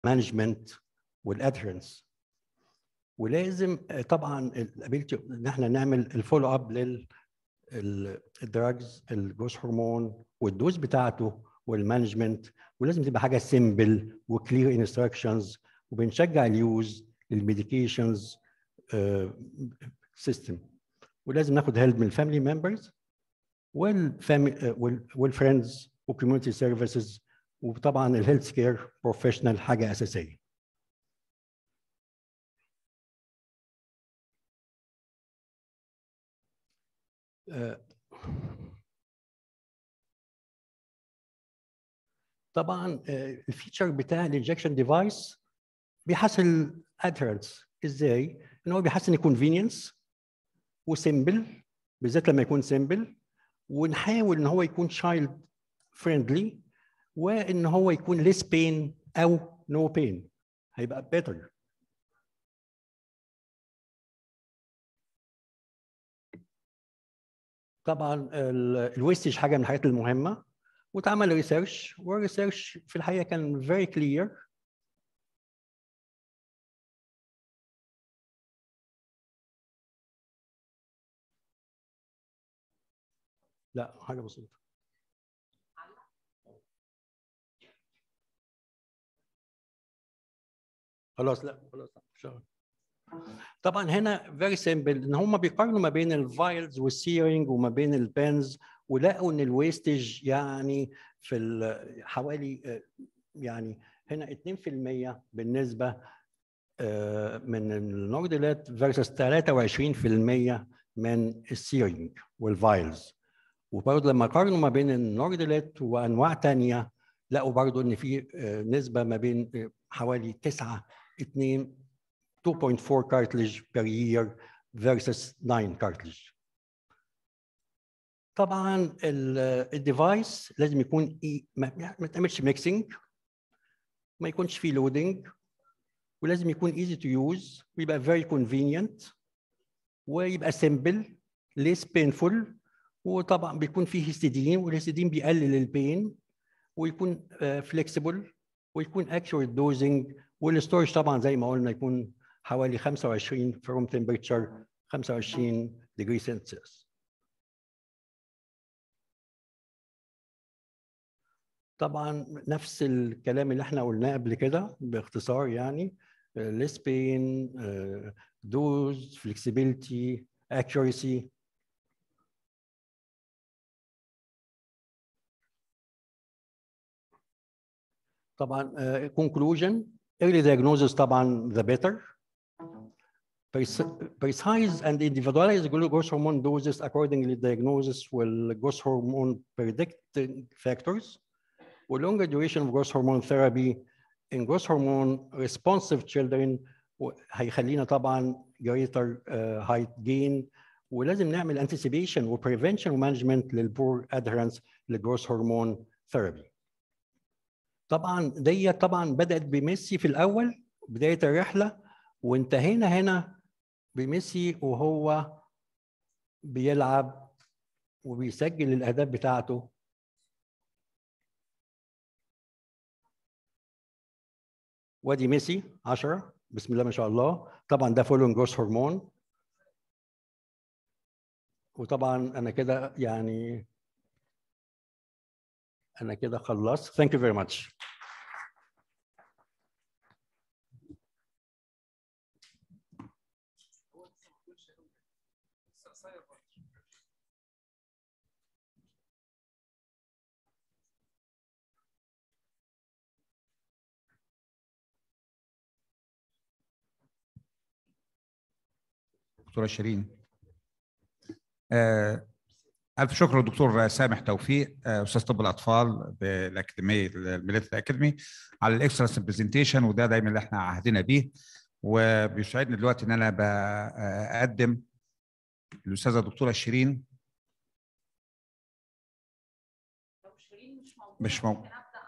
مانجمنت والادهرنس ولازم طبعا الابيلتي ان احنا نعمل الفولو اب لل الدراجز الجوز هرمون والدوز بتاعته والمانجمنت ولازم تبقى حاجه سيمبل وكلير انستراكشنز وبنشجع اليوز للميديكيشنز سيستم ولازم ناخد هيلب من الفاميلي ممبرز والفاميلي والفريندز وكوميونتي سيرفيسز وطبعا الهيلث كير بروفيشنال حاجه اساسيه طبعا الفيتشر بتاع الانجكشن ديفايس بيحسن الادهرنس ازاي؟ ان هو بيحسن الكونفينينس وسيمبل بالذات لما يكون سيمبل ونحاول ان هو يكون شايلد فريندلي وان هو يكون ليس بين او نو no بين هيبقى بيتر طبعا الويستج حاجه من الحاجات المهمه واتعمل ريسيرش والريسيرش في الحقيقه كان فيري كلير لا حاجه بسيطه خلاص لا خلاص شغل طبعا هنا فيري سيمبل ان هم بيقارنوا ما بين الفايلز والسيرنج وما بين البنز ولقوا ان الويستج يعني في حوالي يعني هنا 2% بالنسبه من النوردلات فيرسس 23% من السيرنج والفايلز وبرضه لما قارنوا ما بين النوردلات وانواع ثانيه لقوا برضه ان في نسبه ما بين حوالي 9 2 2.4 cartilage per year versus 9 cartilage. طبعا الديفايس لازم يكون إيه ما تعملش ميكسنج ما يكونش فيه لودنج ولازم يكون ايزي تو يوز ويبقى فيري كونفينينت ويبقى سيمبل ليس بينفول وطبعا بيكون فيه هيستidine والهيستidine بيقلل البين ويكون فليكسيبل ويكون اكيوريت دوزنج والستورج طبعا زي ما قلنا يكون حوالي 25 from temperature 25 degree Celsius. طبعا نفس الكلام اللي احنا قلناه قبل كده باختصار يعني less pain, uh, dose, flexibility, accuracy. طبعا uh, conclusion early diagnosis طبعا the better precise and individualized glucose hormone doses accordingly diagnosis will growth hormone predicting factors or longer duration of growth hormone therapy in growth hormone responsive children هيخلينا طبعا greater uh, height gain ولازم نعمل anticipation و prevention ومانجمنت للبور adherence للجروث هرمون ثيرابي طبعا دي طبعا بدات بميسي في الاول بدايه الرحله وانتهينا هنا بميسي وهو بيلعب وبيسجل الاهداف بتاعته وادي ميسي 10 بسم الله ما شاء الله طبعا ده فولون جروس هرمون وطبعا انا كده يعني انا كده خلصت ثانك يو فيري ماتش دكتوره شيرين آه، الف شكر للدكتور سامح توفيق آه، استاذ طب الاطفال بالاكاديميه الميليتري اكاديمي على الاكسترا برزنتيشن وده دايما اللي احنا عهدنا بيه وبيسعدني دلوقتي ان انا بقدم الاستاذه الدكتوره شيرين مش موجود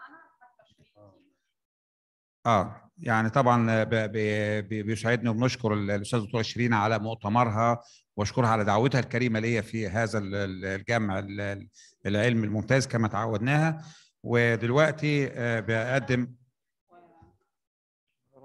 اه يعني طبعا بيسعدني وبنشكر الاستاذ دكتوره شيرين على مؤتمرها واشكرها على دعوتها الكريمه ليا في هذا الجمع العلمي الممتاز كما تعودناها ودلوقتي بقدم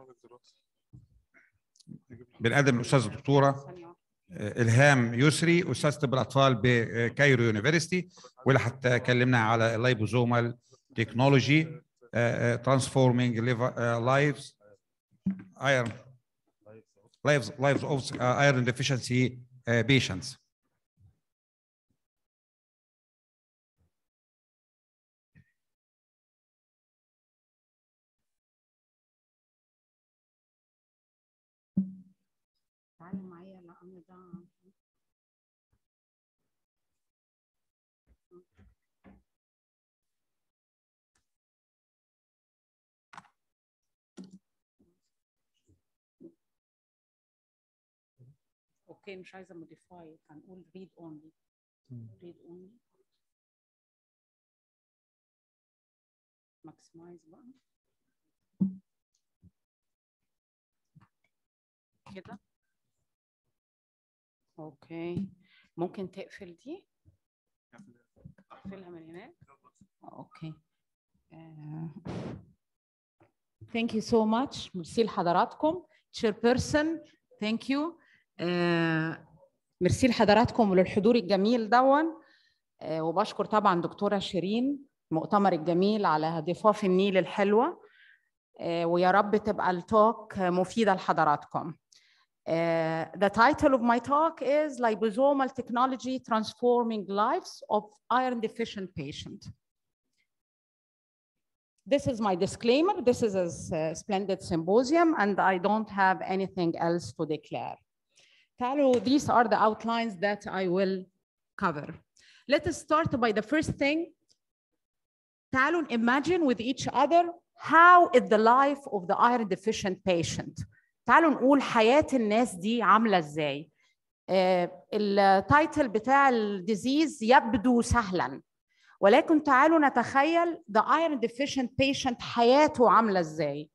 بنقدم الاستاذه الدكتوره الهام يسري استاذ طب الاطفال بكايرو يونيفرستي واللي هتكلمنا على اللايبوزومال تكنولوجي ترانسفورمينج لايفز ايرون lives lives of uh, iron deficiency uh, patients. تعالوا معايا لأن ده اوكي مش عايزه موديفاي هنقول ريد اونلي ريد اونلي ماكسمايز بقى كده اوكي ممكن تقفل دي اقفلها من هناك اوكي ثانك يو سو ماتش ميرسي لحضراتكم تشير بيرسون ثانك يو ميرسي لحضراتكم وللحضور الجميل دون آه وبشكر طبعا دكتوره شيرين المؤتمر الجميل على ضفاف النيل الحلوه آه ويا رب تبقى التوك مفيده لحضراتكم Uh, the title of my talk is Liposomal Technology Transforming Lives of Iron Deficient Patient. This is my disclaimer. This is a splendid symposium and I don't have anything else to declare. تعالوا, these are the outlines that I will cover. Let us start by the first thing. تعالوا imagine with each other how is the life of the iron deficient patient. تعالوا نقول حياة الناس دي عاملة ازاي. آه التايتل بتاع الديزيز يبدو سهلا ولكن تعالوا نتخيل the iron deficient patient حياته عاملة ازاي.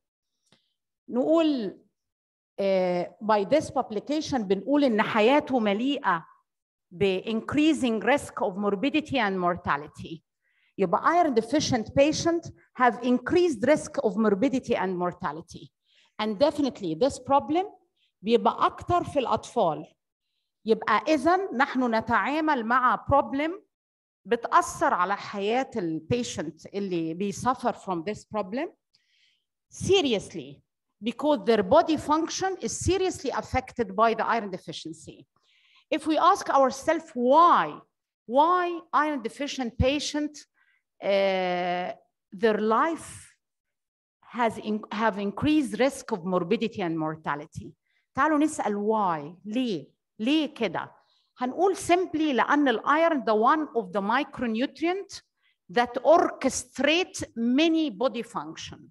نقول Uh, by this publication بنقول ان حياته مليئه ب increasing risk of morbidity and mortality. يبقى iron deficient patient have increased risk of morbidity and mortality. And definitely this problem بيبقى اكتر في الاطفال. يبقى اذا نحن نتعامل مع problem بتاثر على حياه البيشنت اللي بيسفر from this problem seriously because their body function is seriously affected by the iron deficiency. If we ask ourselves why, why iron deficient patient, uh, their life has in, have increased risk of morbidity and mortality. تعالوا نسأل why, ليه, ليه كده؟ هنقول simply لأن الايرون the one of the micronutrient that orchestrate many body function.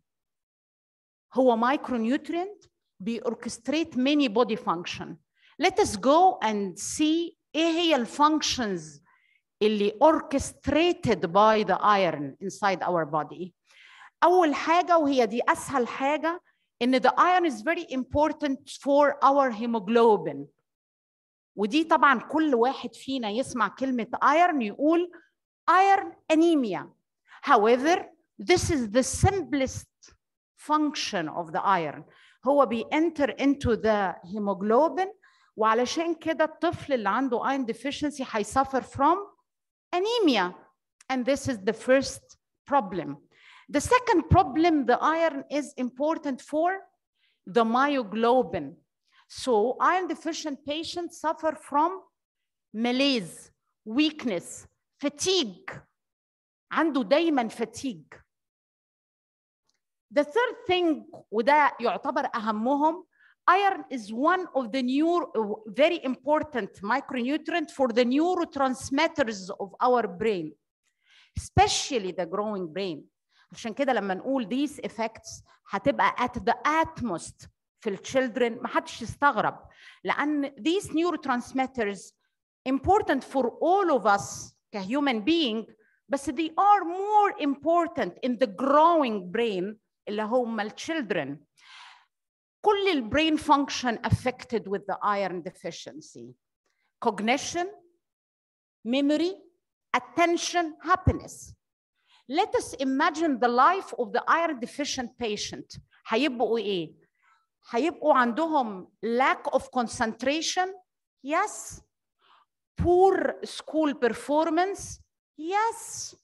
هو micronutrient بيorchestrate many body function. Let us go and see ايه هي الفانكشنز اللي orchestrated by the iron inside our body. أول حاجة وهي دي أسهل حاجة إن the iron is very important for our hemoglobin. ودي طبعا كل واحد فينا يسمع كلمة iron يقول iron anemia. However, this is the simplest function of the iron هو بينتر into the hemoglobin وعلشان كده الطفل اللي عنده iron deficiency هيسفر from anemia and this is the first problem the second problem the iron is important for the myoglobin so iron deficient patients suffer from malaise weakness fatigue عنده دايما fatigue The third thing وده يعتبر أهمهم iron is one of the new very important micronutrient for the neurotransmitters of our brain especially the growing brain عشان كده لما نقول these effects هتبقى at the utmost في الchildren ما حدش يستغرب لأن these neurotransmitters important for all of us كhuman being بس they are more important in the growing brain اللي هم الchildren كل البرين function affected with the iron deficiency cognition memory attention happiness let us imagine the life of the iron deficient patient هيبقوا ايه هيبقوا عندهم lack of concentration yes poor school performance yes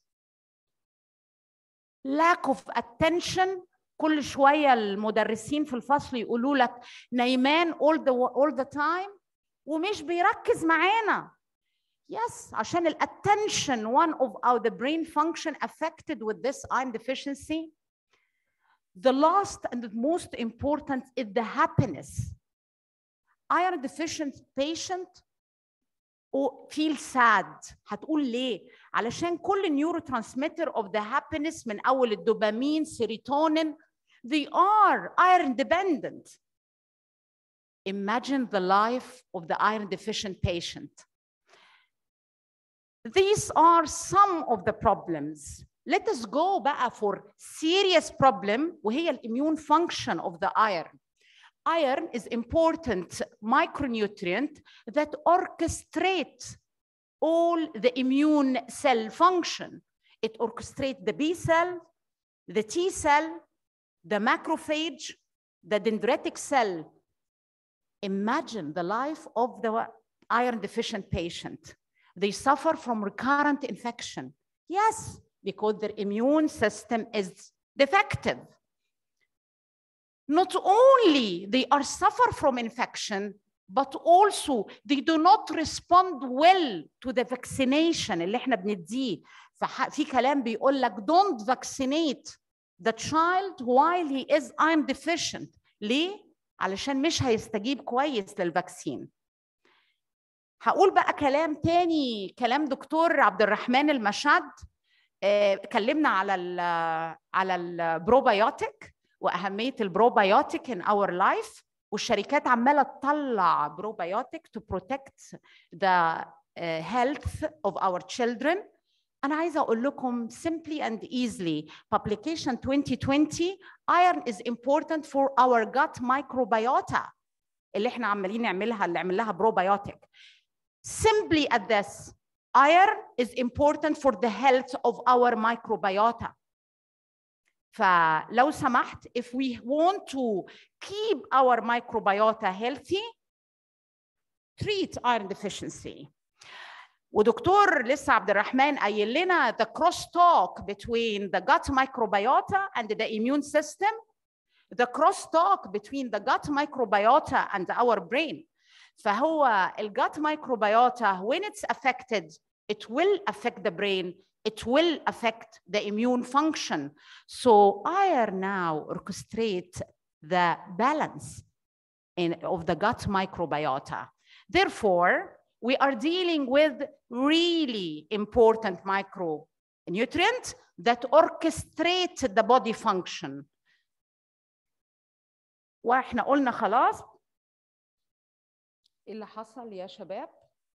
lack of attention كل شويه المدرسين في الفصل يقولوا لك نايمان all the all the time ومش بيركز معانا yes عشان الاتنشن one of our the brain function affected with this iron deficiency the last and the most important is the happiness iron deficient patient feel sad هتقول ليه علشان كل النيورو ترانسميتر of the happiness من اول الدوبامين سيروتونين they are iron dependent imagine the life of the iron deficient patient these are some of the problems let us go بقى for serious problem وهي immune function of the iron iron is important micronutrient that orchestrates all the immune cell function it orchestrates the b cell the t cell the macrophage the dendritic cell imagine the life of the iron deficient patient they suffer from recurrent infection yes because their immune system is defective not only they are suffer from infection but also they do not respond well to the vaccination اللي احنا بنديه في كلام بيقول لك don't vaccinate the child while he is iron deficient ليه؟ علشان مش هيستجيب كويس للفاكسين هقول بقى كلام تاني كلام دكتور عبد الرحمن المشاد اتكلمنا على ال على البروبايوتيك واهميه البروبايوتيك ان اور لايف والشركات عماله تطلع بروبايوتيك to protect the uh, health of our children انا عايزه اقول لكم simply and easily publication 2020 iron is important for our gut microbiota اللي احنا عمالين نعملها اللي عمل لها بروبايوتيك simply at this iron is important for the health of our microbiota فلو سمحت if we want to keep our microbiota healthy treat iron deficiency ودكتور لسه عبد الرحمن قايل لنا the crosstalk between the gut microbiota and the immune system the crosstalk between the gut microbiota and our brain فهو الgut microbiota when it's affected it will affect the brain it will affect the immune function so iron now orchestrate the balance in, of the gut microbiota therefore we are dealing with really important micronutrients that orchestrate the body function واحنا قلنا خلاص ايه اللي حصل يا شباب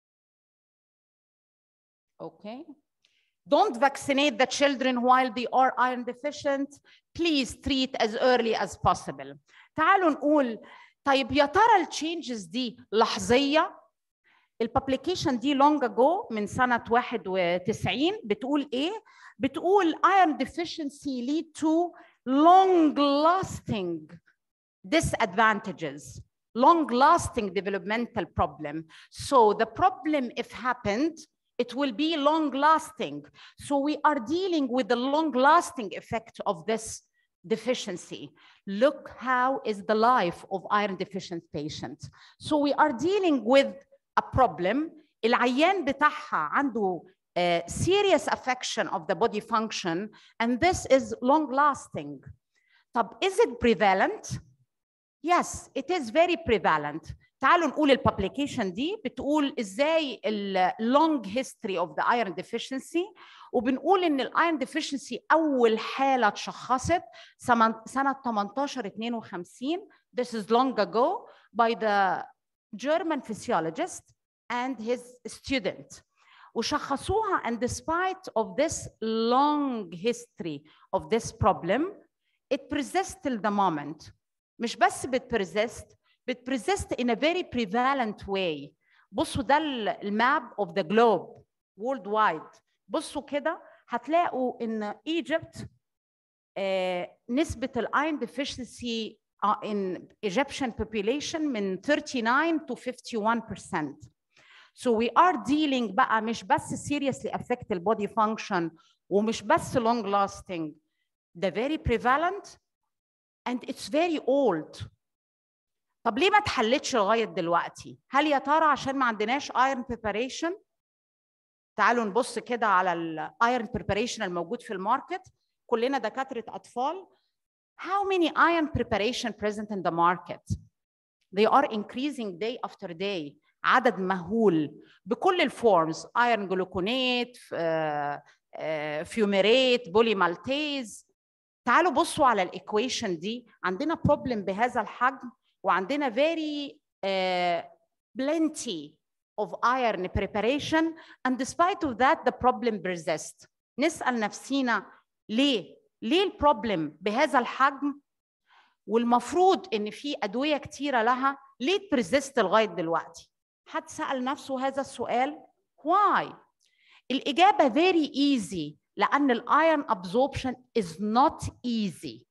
okay don't vaccinate the children while they are iron deficient please treat as early as possible تعالوا نقول طيب يا ترى التشينجز دي لحظيه الببليكيشن دي لونج اجو من سنه 91 بتقول ايه بتقول iron deficiency lead to long lasting disadvantages long lasting developmental problem so the problem if happened it will be long lasting so we are dealing with the long lasting effect of this deficiency look how is the life of iron deficient patients so we are dealing with a problem العيان بتاعها عنده uh, serious affection of the body function and this is long lasting طب is it prevalent yes it is very prevalent تعالوا نقول الببليكيشن دي بتقول ازاي اللونج هيستوري اوف ذا ايرون ديفيشنسي وبنقول ان الايرون ديفيشنسي اول حاله اتشخصت سنه 18 52 this is long ago by the German physiologist and his student وشخصوها and despite of this long history of this problem it persists till the moment مش بس بتبرزست بتبرزست in a very prevalent way بصوا ده الماب of the globe worldwide بصوا كده هتلاقوا ان ايجيبت آه نسبة الايرون deficiency uh, in Egyptian population من 39 to 51%. So we are dealing بقى مش بس seriously affect the body function ومش بس long lasting. The very prevalent and it's very old. طب ليه ما اتحلتش لغايه دلوقتي؟ هل يا ترى عشان ما عندناش iron preparation؟ تعالوا نبص كده على الايرن preparation الموجود في الماركت كلنا دكاتره اطفال how many iron preparation present in the market they are increasing day after day عدد مهول بكل الفورمز ايرون جلوكونات فيوميريت بولي مالتيز تعالوا بصوا على الايكويشن دي عندنا بروبلم بهذا الحجم وعندنا very uh, plenty of iron preparation and despite of that the problem persists نسأل نفسينا ليه ليه البروبلم بهذا الحجم والمفروض ان في ادويه كتيره لها ليه تبرزست لغايه دلوقتي حد سال نفسه هذا السؤال why الاجابه very easy لان الايرون absorption is not easy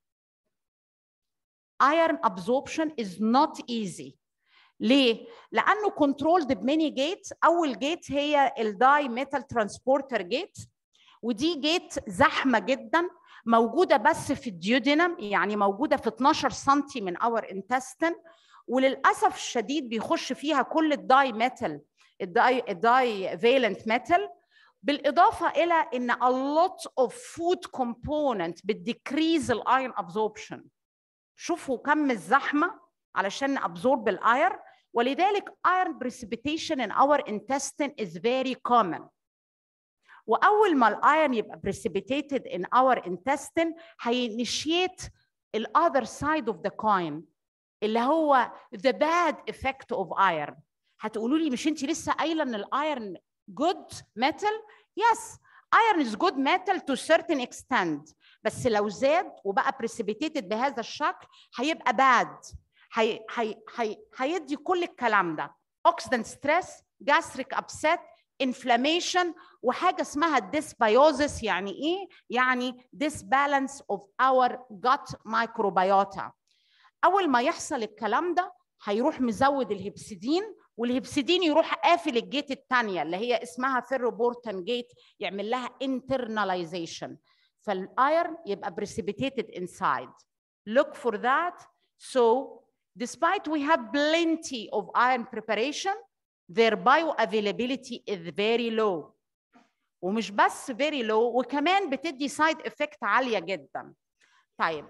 iron absorption is not easy ليه؟ لأنه controlled بميني جيت أول جيت هي الداي ميتال ترانسبورتر جيت ودي جيت زحمة جدا موجودة بس في الديودينم يعني موجودة في 12 سم من اور انتستين وللأسف الشديد بيخش فيها كل الداي ميتال الداي الداي فالنت ميتال بالإضافة إلى إن a lot of food component بتديكريز الايرون absorption شوفوا كم الزحمة علشان نابزورب الاير ولذلك iron precipitation in our intestine is very common واول ما الايرون يبقى precipitated in our intestine هينيشيت ال other side of the coin اللي هو the bad effect of iron هتقولوا لي مش انت لسه قايله ان الايرون good metal yes iron is good metal to certain extent بس لو زاد وبقى precipitated بهذا الشكل هيبقى bad هي هي هي هيدي كل الكلام ده oxidant stress gastric upset inflammation وحاجه اسمها dysbiosis يعني ايه يعني disbalance of our gut microbiota اول ما يحصل الكلام ده هيروح مزود الهبسيدين والهبسيدين يروح قافل الجيت الثانيه اللي هي اسمها فيروبورتان جيت يعمل لها internalization فالايرن يبقى precipitated inside look for that so despite we have plenty of iron preparation their bioavailability is very low ومش بس very low وكمان بتدي side effect عالية جدا طيب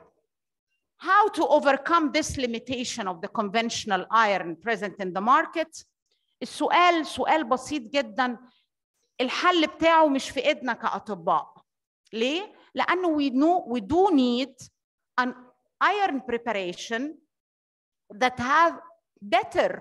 how to overcome this limitation of the conventional iron present in the market السؤال سؤال بسيط جدا الحل بتاعه مش في ايدنا كأطباء ليه؟ لأنه we know we do need an iron preparation that have better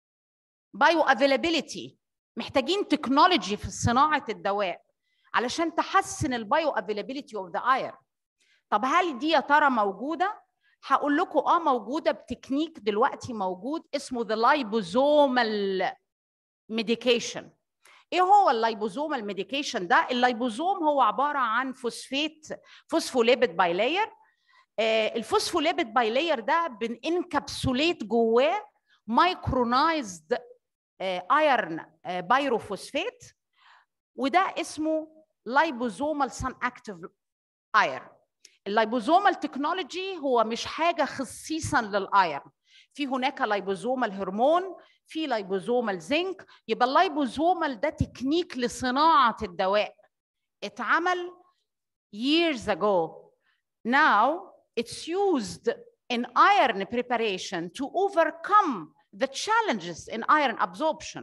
bioavailability محتاجين تكنولوجي في صناعة الدواء علشان تحسن البايو افيلابيلتي اوف ذا اير طب هل دي يا ترى موجودة؟ هقول لكم اه موجودة بتكنيك دلوقتي موجود اسمه ذا لايبوزومال ميديكيشن ايه هو اللايبوزومال ميديكيشن ده؟ اللايبوزوم هو عبارة عن فوسفيت فوسفوليبيد بايلاير الفوسفوليبيد بايلاير ده بننكبسوليت جواه مايكرونايزد ايرن بايروفوسفات وده اسمه لايبوزومال سان اكتيف ايرن اللايبوزومال تكنولوجي هو مش حاجه خصيصا للايرن في هناك لايبوزومال هرمون في لايبوزومال زنك يبقى اللايبوزومال ده تكنيك لصناعه الدواء اتعمل years ago now it's used in iron preparation to overcome the challenges in iron absorption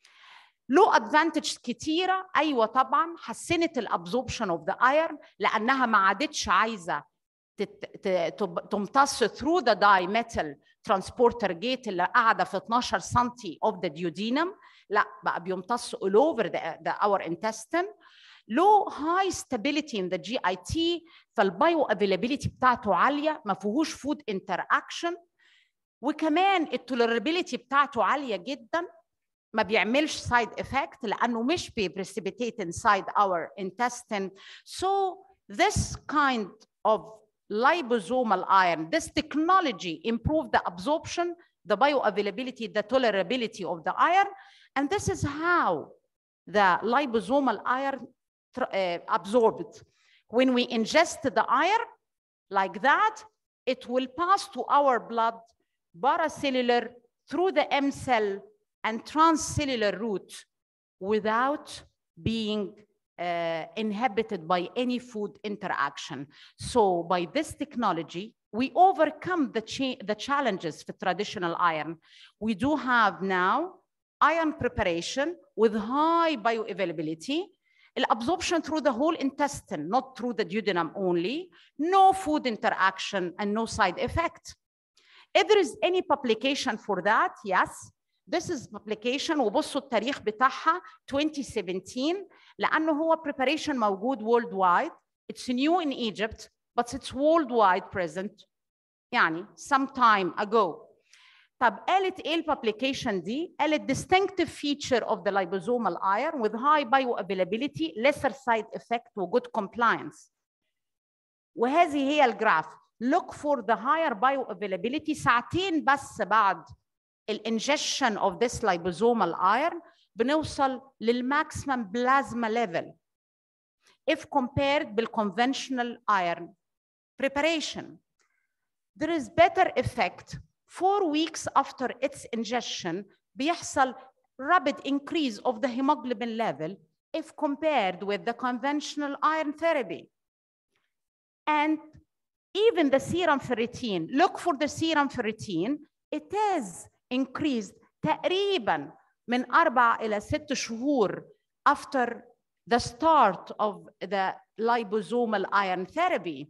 له ادفانتج كتيره ايوه طبعا حسنت الابزوربشن اوف ذا ايرن لانها ما عادتش عايزه تمتص through the dimetal transporter gate اللي قاعده في 12 سم of the duodenum لا بقى بيمتص all over the, the our intestine له هاي stability in the GIT فالبايو افيلابيلتي بتاعته عاليه ما فيهوش فود انتر اكشن وكمان التولرابيلتي بتاعته عاليه جدا ما بيعملش سايد افكت لانه مش بيبريسيبيتيت inside our intestine so this kind of liposomal iron. This technology improved the absorption, the bioavailability, the tolerability of the iron. And this is how the liposomal iron uh, absorbed. When we ingest the iron like that, it will pass to our blood paracellular through the M cell and transcellular route without being uh, inhibited by any food interaction. So by this technology, we overcome the, cha the challenges for traditional iron. We do have now iron preparation with high bioavailability, absorption through the whole intestine, not through the duodenum only, no food interaction and no side effect. If there is any publication for that, yes, this is publication وبصوا التاريخ بتاعها 2017 لأنه هو preparation موجود worldwide. It's new in Egypt, but it's worldwide present. يعني some time ago. طب قالت ايه الببليكيشن دي؟ قالت distinctive feature of the liposomal iron with high bioavailability, lesser side effect و good compliance. وهذه هي الجراف. Look for the higher bioavailability ساعتين بس بعد الانجكشن of this liposomal iron بنوصل للماكسيمم بلازما ليفل if compared بالconventional iron preparation. There is better effect four weeks after its ingestion بيحصل rapid increase of the hemoglobin level if compared with the conventional iron therapy. And even the serum ferritin, look for the serum ferritin, it is increased تقريبا من أربع إلى ست شهور after the start of the liposomal iron therapy.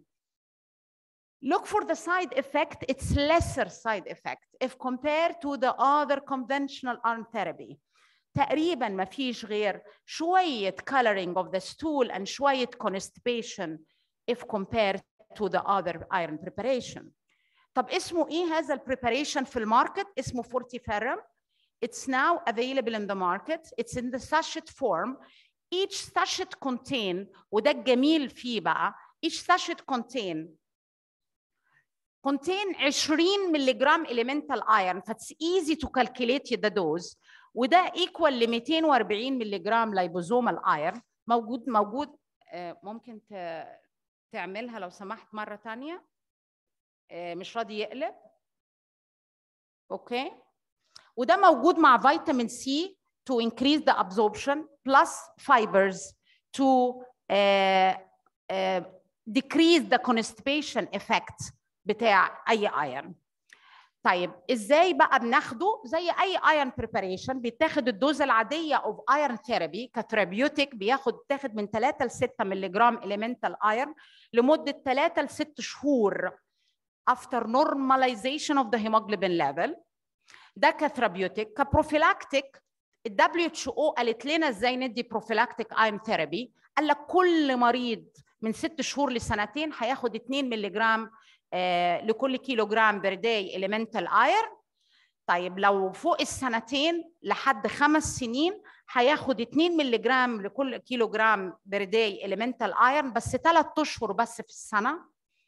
Look for the side effect, it's lesser side effect if compared to the other conventional iron therapy. تقريبا ما فيش غير شوية coloring of the stool and شوية constipation if compared to the other iron preparation. طب اسمه ايه هذا البريباريشن في الماركت؟ اسمه فورتيفيرم. It's now available in the market. It's in the sachet form. Each sachet contain وده الجميل فيه بقى each sachet contain contain 20 ملي جرام elemental iron فاتس easy to calculate the dose وده equal ل 240 ملي جرام liposomal iron موجود موجود ممكن تعملها لو سمحت مرة تانية مش راضي يقلب اوكي وده موجود مع فيتامين سي to increase the absorption plus fibers to uh, uh, decrease the constipation effect بتاع اي ايرن طيب ازاي بقى بناخده زي اي ايرن بريباريشن بيتاخد الدوز العاديه اوف ايرن ثيرابي كثيرابيوتيك بياخد تاخد من 3 ل 6 مللي جرام اليمنتال ايرن لمده 3 ل 6 شهور after normalization of the hemoglobin level ده كثيرابيوتيك كبروفيلاكتيك ال WHO قالت لنا ازاي ندي بروفيلاكتيك ايرن ثيرابي قال لك كل مريض من ست شهور لسنتين هياخد 2 مللي جرام آه لكل كيلو جرام بير داي اليمنتال ايرن طيب لو فوق السنتين لحد خمس سنين هياخد 2 مللي جرام لكل كيلو جرام بير داي اليمنتال ايرن بس ثلاث اشهر بس في السنه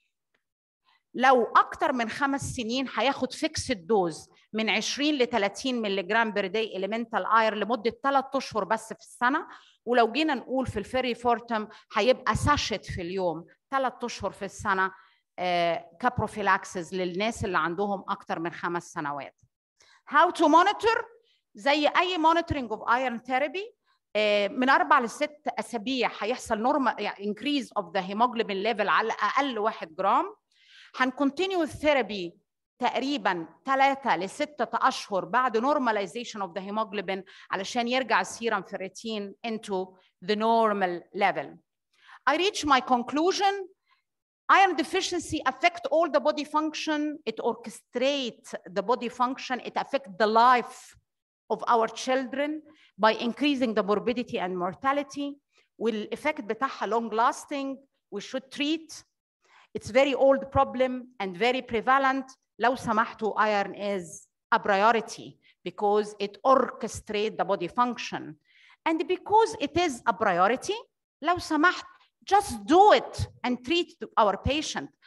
لو اكتر من خمس سنين هياخد فيكس الدوز من 20 ل 30 مللي جرام بير داي اليمنتال اير لمده ثلاث اشهر بس في السنه ولو جينا نقول في الفيري فورتم هيبقى ساشت في اليوم ثلاث اشهر في السنه آه كبروفيلاكسز للناس اللي عندهم اكتر من خمس سنوات. How to monitor زي اي monitoring of iron therapy آه من اربع لست اسابيع هيحصل نورمال يعني increase of the hemoglobin level على الاقل 1 جرام. هنكونتينيو الثيرابي تقريبا ثلاثة لستة أشهر بعد normalization of the hemoglobin علشان يرجع السيرم ferritin into the normal level. I reach my conclusion. Iron deficiency affect all the body function. It orchestrates the body function. It affects the life of our children by increasing the morbidity and mortality. والإفكت بتاعها long lasting. We should treat. It's very old problem and very prevalent. لو سمحتوا iron is a priority because it orchestrates the body function. And because it is a priority, لو سمحت just do it and treat our patient.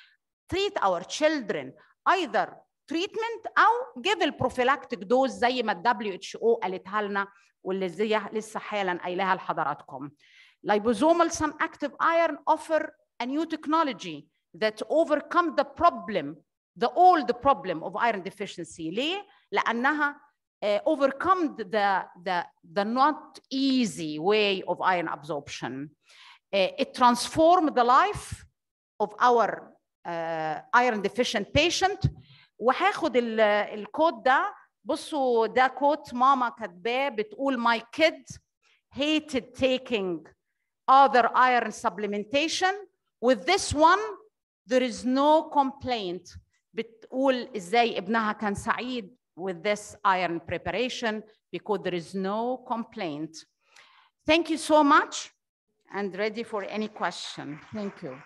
treat our children either treatment او give البروفيلاكتيك دوز زي ما ال WHO قالتها لنا واللي زي لسه حالا قايلها لحضراتكم. Liposomal some active iron offer a new technology that overcome the problem the old problem of iron deficiency ليه؟ لأنها uh, overcome the, the, the not easy way of iron absorption. Uh, it transformed the life of our uh, iron deficient patient وهاخد الكود ده بصوا ده كوت ماما كاتباه بتقول my kid hated taking other iron supplementation with this one there is no complaint بتقول ازاي ابنها كان سعيد with this iron preparation because there is no complaint. Thank you so much and ready for any question. Thank you.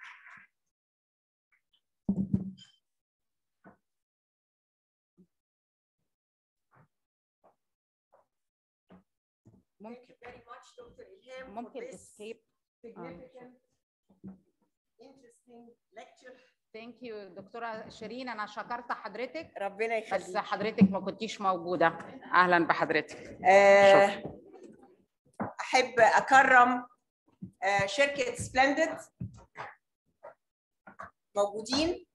Thank you very much, Dr. Ilham, for ممكن this escape. significant, interesting lecture. Thank you دكتورة شيرين أنا شكرت حضرتك ربنا بس يخليك. حضرتك ما كنتيش موجودة أهلا بحضرتك آه، أحب أكرم آه، شركة سبلندد موجودين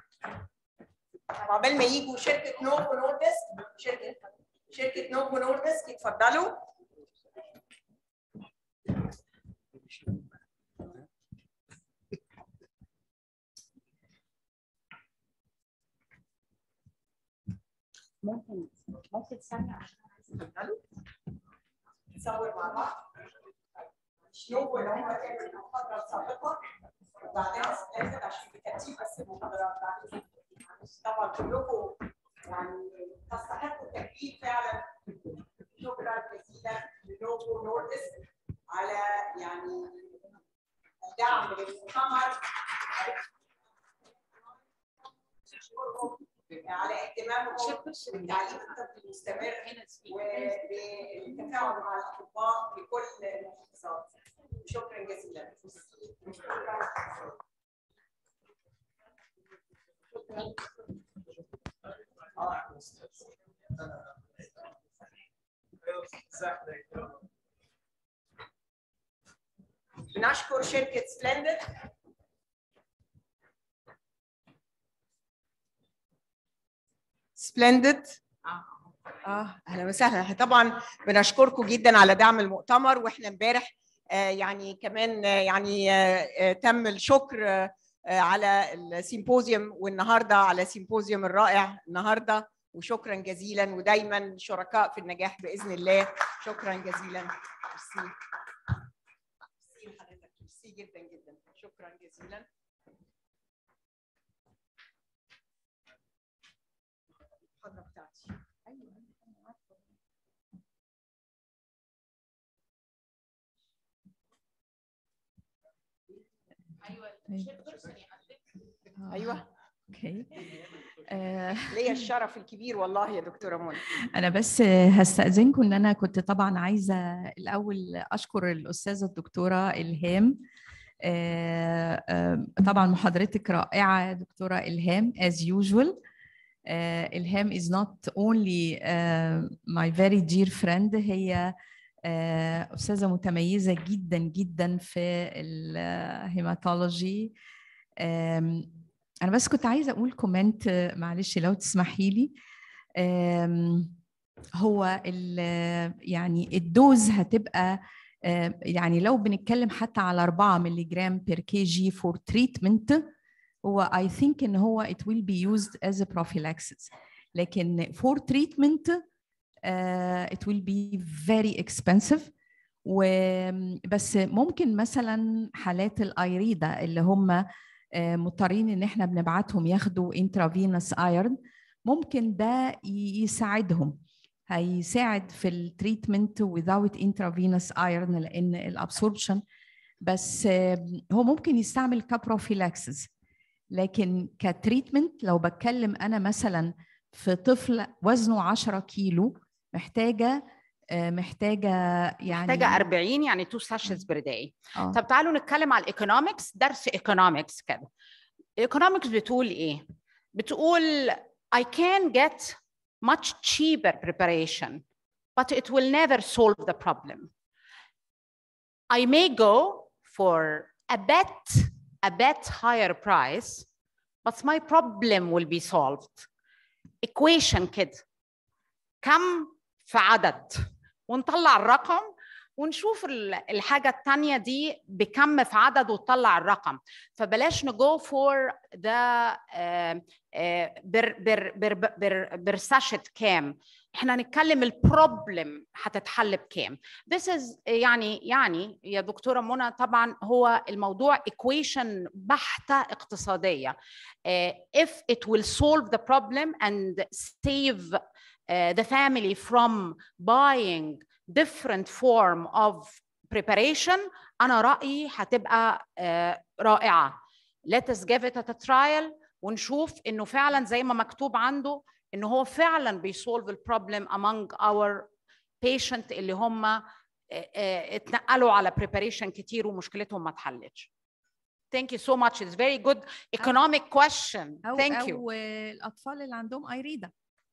عقبال ما يجوا شركة نوفو نوردسك شركة شركة نوفو نوردسك اتفضلوا ممكن ممكن ثانية عشان اتفضلوا نصور مع بعض نوفو اللي هم كانوا المحاضرة السابقة وبعدين سبلندد عشان بترتيب بس المحاضرات بعد طبعا كلكم يعني تستحقوا التكريم فعلا شكرا جزيلا لنوفو نوردس على يعني الدعم للمؤتمر نشكرهم على اهتمامهم بالتعليم الطبي المستمر وبالتفاعل مع الاطباء في كل المحافظات شكرا جزيلا بنشكر شركه سبلندد سبلندد اه اهلا وسهلا احنا طبعا بنشكركم جدا على دعم المؤتمر واحنا امبارح آه يعني كمان آه يعني آه آه تم الشكر آه آه على السيمبوزيوم والنهارده على السيمبوزيوم الرائع النهارده وشكرا جزيلا ودايما شركاء في النجاح باذن الله شكرا جزيلا ميرسي ميرسي لحضرتك ميرسي جدا جدا شكرا جزيلا المحاضره بتاعتي ايوه أنا عارفة. ايوه اوكي آه، ليا الشرف الكبير والله يا دكتوره منى انا بس هستاذنكم ان انا كنت طبعا عايزه الاول اشكر الاستاذه الدكتوره الهام آه، آه، طبعا محاضرتك رائعه يا دكتوره الهام as usual آه، الهام is not only آه، my very dear friend هي آه، استاذه متميزه جدا جدا في الهيماتولوجي انا بس كنت عايزه اقول كومنت معلش لو تسمحي لي آم، هو ال- يعني الدوز هتبقى آم، يعني لو بنتكلم حتى على 4 مللي جرام بير كي جي فور تريتمنت هو I think ان هو it will be used as a prophylaxis لكن for treatment uh, it will be very expensive وبس ممكن مثلا حالات الايريدا اللي هم آه، مضطرين ان احنا بنبعتهم ياخدوا intravenous iron ممكن ده ي- يساعدهم هيساعد في التريتمنت without intravenous iron لان الابسوربشن بس آه، هو ممكن يستعمل كبروفيلاكسس لكن كتريتمنت لو بتكلم انا مثلا في طفل وزنه 10 كيلو محتاجه آه، محتاجه يعني محتاجة 40 يعني 2 ساشنز بير داي آه. طب تعالوا نتكلم على الايكونومكس درس ايكونومكس كده الايكونومكس بتقول ايه بتقول I can get much cheaper preparation but it will never solve the problem I may go for a bit a bit higher price but my problem will be solved equation كده كم في عدد ونطلع الرقم ونشوف الحاجة التانية دي بكم في عدد وتطلع الرقم فبلاش نجو فور ذا بر بر بر بر برساشت كام احنا هنتكلم البروبلم هتتحل بكام this is يعني يعني يا دكتوره منى طبعا هو الموضوع equation بحته اقتصاديه if it will solve the problem and save uh, the family from buying different form of preparation انا رايي هتبقى uh, رائعه let us give it a trial ونشوف انه فعلا زي ما مكتوب عنده انه هو فعلا بيسولف البروبلم among our patient اللي هم اتنقلوا على preparation كتير ومشكلتهم ما اتحلتش. Thank you so much. It's very good economic question. أو Thank you. أو الأطفال اللي عندهم أيريدا